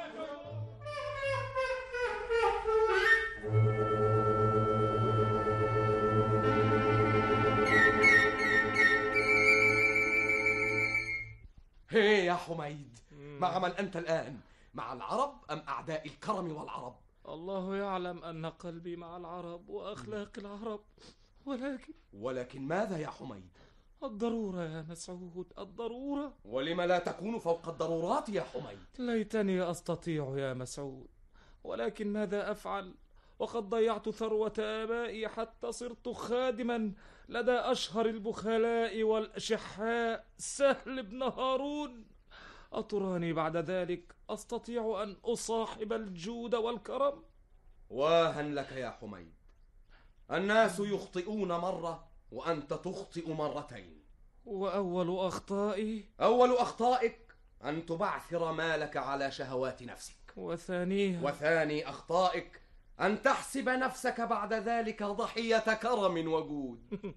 هي يا حميد مع من أنت الآن مع العرب أم أعداء الكرم والعرب الله يعلم أن قلبي مع العرب وأخلاق العرب ولكن ولكن ماذا يا حميد الضرورة يا مسعود الضرورة ولم لا تكون فوق الضرورات يا حميد ليتني أستطيع يا مسعود ولكن ماذا أفعل وقد ضيعت ثروة آبائي حتى صرت خادما لدى أشهر البخلاء والأشحاء سهل بن هارون أتراني بعد ذلك أستطيع أن أصاحب الجود والكرم واها لك يا حميد الناس يخطئون مرة وأنت تخطئ مرتين وأول أخطائي أول أخطائك أن تبعثر مالك على شهوات نفسك وثانيها وثاني أخطائك أن تحسب نفسك بعد ذلك ضحية كرم وجود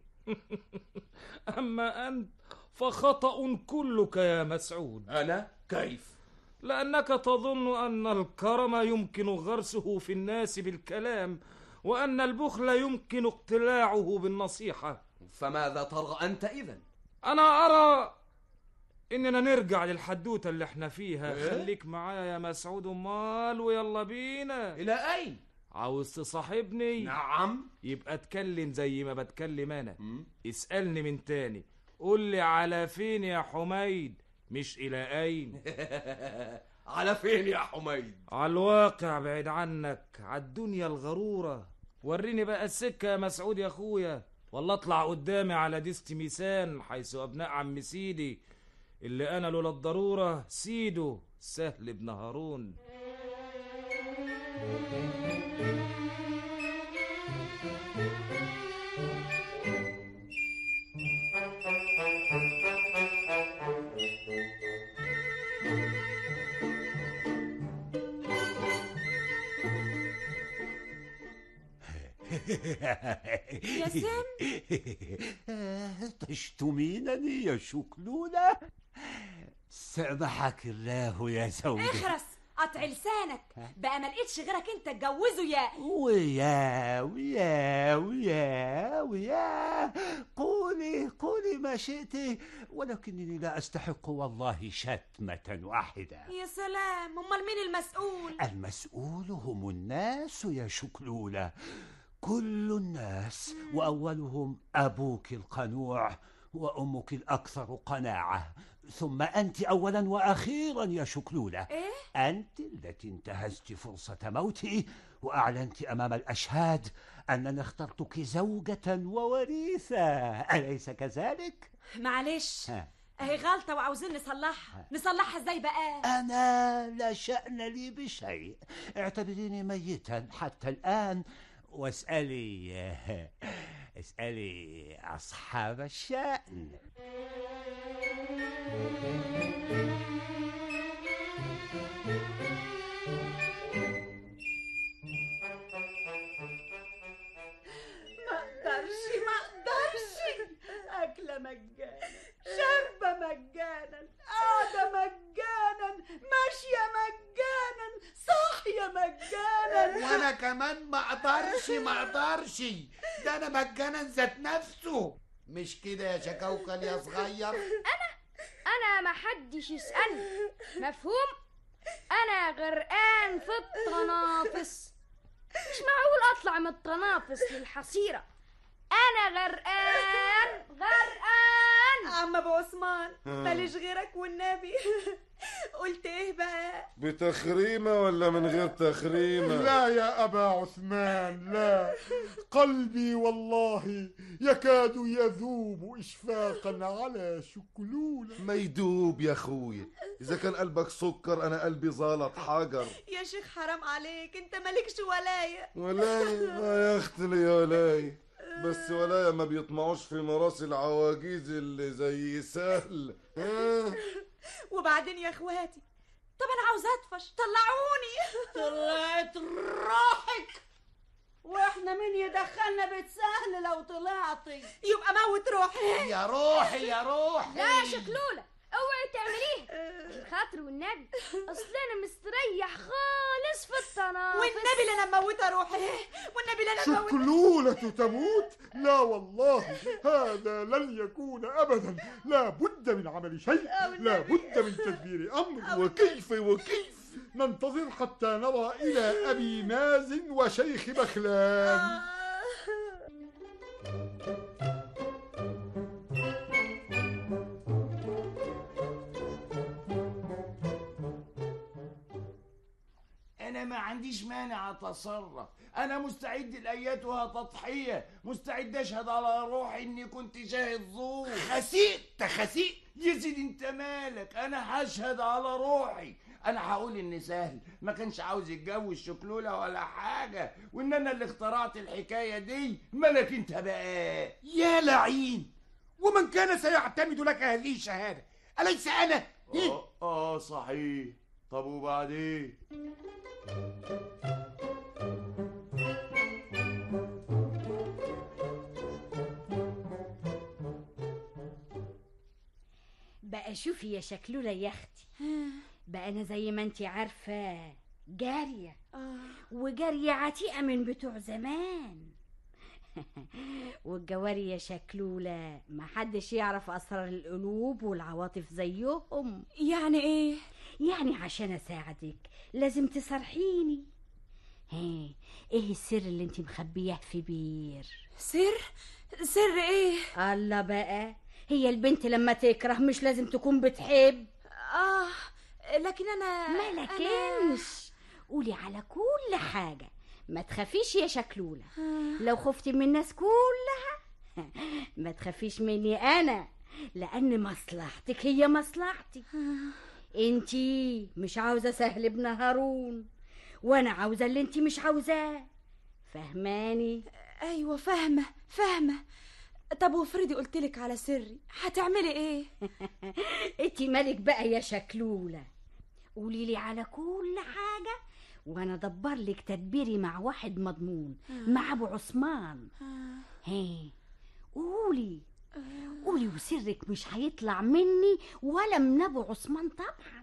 أما أنت فخطأ كلك يا مسعود أنا كيف؟ لأنك تظن أن الكرم يمكن غرسه في الناس بالكلام وأن البخل يمكن اقتلاعه بالنصيحة فماذا ترى أنت إذن؟ أنا أرى إننا نرجع للحدوتة اللي احنا فيها إيه؟ خليك معايا يا مسعود مال ويلا بينا إلى أين؟ عاوز تصاحبني نعم يبقى اتكلم زي ما بتكلم أنا اسألني من تاني قول لي على فين يا حميد مش إلى أين على فين يا حميد؟ على الواقع بعيد عنك على الدنيا الغرورة وريني بقى السكة يا مسعود يا أخويا والله اطلع قدامي على ديست ميسان حيث أبناء عم سيدي اللي أنا لولا الضرورة سيده سهل بن هارون يا سم؟ تشتمينني يا شكلولة سامحك الله يا زوجي اخرس قطع لسانك بقى ما لقيتش غيرك انت اتجوزه يا ويا ويا ويا ويا قولي قولي ما شئت ولكنني لا أستحق والله شتمة واحدة يا سلام امال مين المسؤول المسؤول هم الناس يا شكلولة كل الناس وأولهم أبوك القنوع وأمك الأكثر قناعة ثم أنت أولا وأخيرا يا شكلولة إيه؟ أنت التي انتهزت فرصة موتي وأعلنت أمام الأشهاد أنني اخترتك زوجة ووريثة أليس كذلك؟ معلش ها. اهي غلطه وعاوزين نصلحها نصلحها ازاي بقى أنا لا شأن لي بشيء اعتبريني ميتا حتى الآن واسألي اسألي أصحاب الشأن ما اقدرش ما اقدرش اكله مجانا شربه مجانا قاعده مجانا ماشيه مجانا صاحيه مجانا وانا كمان ما اقدرش ما اقدرش ده انا مجانا ذات نفسه مش كده يا شكوكل يا صغير انا ما حدش يسالني مفهوم انا غرقان في التنافس مش معقول اطلع من التنافس للحصيره انا غرقان غرقان عم ابو عثمان آه. ماليش غيرك والنبي قلت ايه بقى بتخريمة ولا من غير تخريمة لا يا أبا عثمان لا قلبي والله يكاد يذوب إشفاقا على شكلولة ما يدوب يا اخويا اذا كان قلبك سكر انا قلبي زلط حجر يا شيخ حرام عليك انت مالكش ولايه ولاي ما يا اختي لي يا ولاي بس ولايا ما بيطمعوش في مراس العواجيز اللي زي سهل ها؟ وبعدين يا اخواتي طب انا عاوز اطفش طلعوني طلعت روحك واحنا مين يدخلنا بيت سهل لو طلعتي يبقى موت روحي يا روحي يا روحي لا يا شكلوله اوعي تعمليه الخاطر والنبي اصل انا مستريح خالص في التنافس والنبي لا انا مموته روحي والنبي لا انا مموته شكلولة تموت لا والله هذا لن يكون أبدا لا بد من عمل شيء لا بد من تدبير أمر وكيف وكيف ننتظر حتى نرى إلى أبي مازن وشيخ بخلان انا ما عنديش مانع اتصرف انا مستعد لاياتها تضحيه مستعد اشهد على روحي اني كنت شاهد زور خسيت تخسيت يا سيدي انت مالك انا هشهد على روحي انا هقول ان سهل ما كانش عاوز يتجوز شكلوله ولا حاجه وان انا اللي اخترعت الحكايه دي مالك انت بقى يا لعين ومن كان سيعتمد لك هذه الشهادة أليس أنا؟ اه اه صحيح طب وبعدين بقى شوفي يا شكلولة يا اختي بقى انا زي ما انتي عارفة جارية وجارية عتيقة من بتوع زمان والجواري يا شكلولة ما حدش يعرف اسرار القلوب والعواطف زيهم يعني ايه يعني عشان اساعدك لازم تصرحيني هي ايه السر اللي انت مخبياه في بير سر سر ايه الله بقى هي البنت لما تكره مش لازم تكون بتحب اه لكن انا ما لكنش قولي على كل حاجة ما تخافيش يا شكلولة لو خفتي من الناس كلها ما تخافيش مني انا لان مصلحتك هي مصلحتي انتي مش عاوزة سهل ابن هارون وانا عاوزة اللي انتي مش عاوزاه فهماني ايوه فاهمه فاهمه طب وافرضي قلتلك على سري هتعملي ايه انتي مالك بقى يا شكلولة قولي لي على كل حاجة وانا ادبر لك تدبيري مع واحد مضمون مع ابو عثمان هي قولي قولي وسرك مش هيطلع مني ولا من ابو عثمان طبعا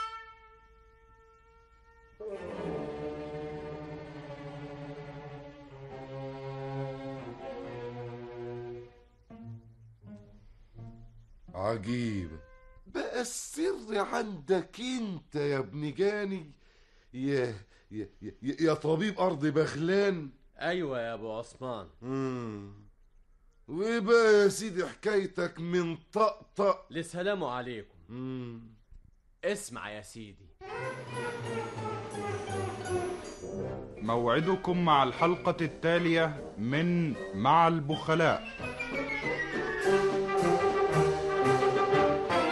عجيب بقى السر عندك انت يا ابن جاني يا يا يا, يا طبيب ارض بغلان ايوه يا ابو عثمان مم. وايه بقى يا سيدي حكايتك من طقطق لسلام عليكم مم. اسمع يا سيدي موعدكم مع الحلقة التالية من مع البخلاء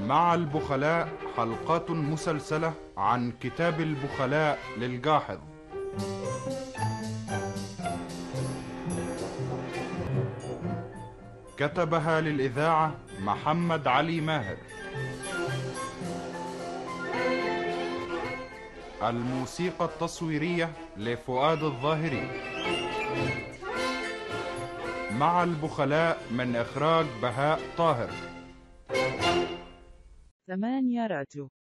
مع البخلاء حلقات مسلسلة عن كتاب البخلاء للجاحظ كتبها للإذاعة محمد علي ماهر الموسيقى التصويرية لفؤاد الظاهري مع البخلاء من إخراج بهاء طاهر ثمانية راديو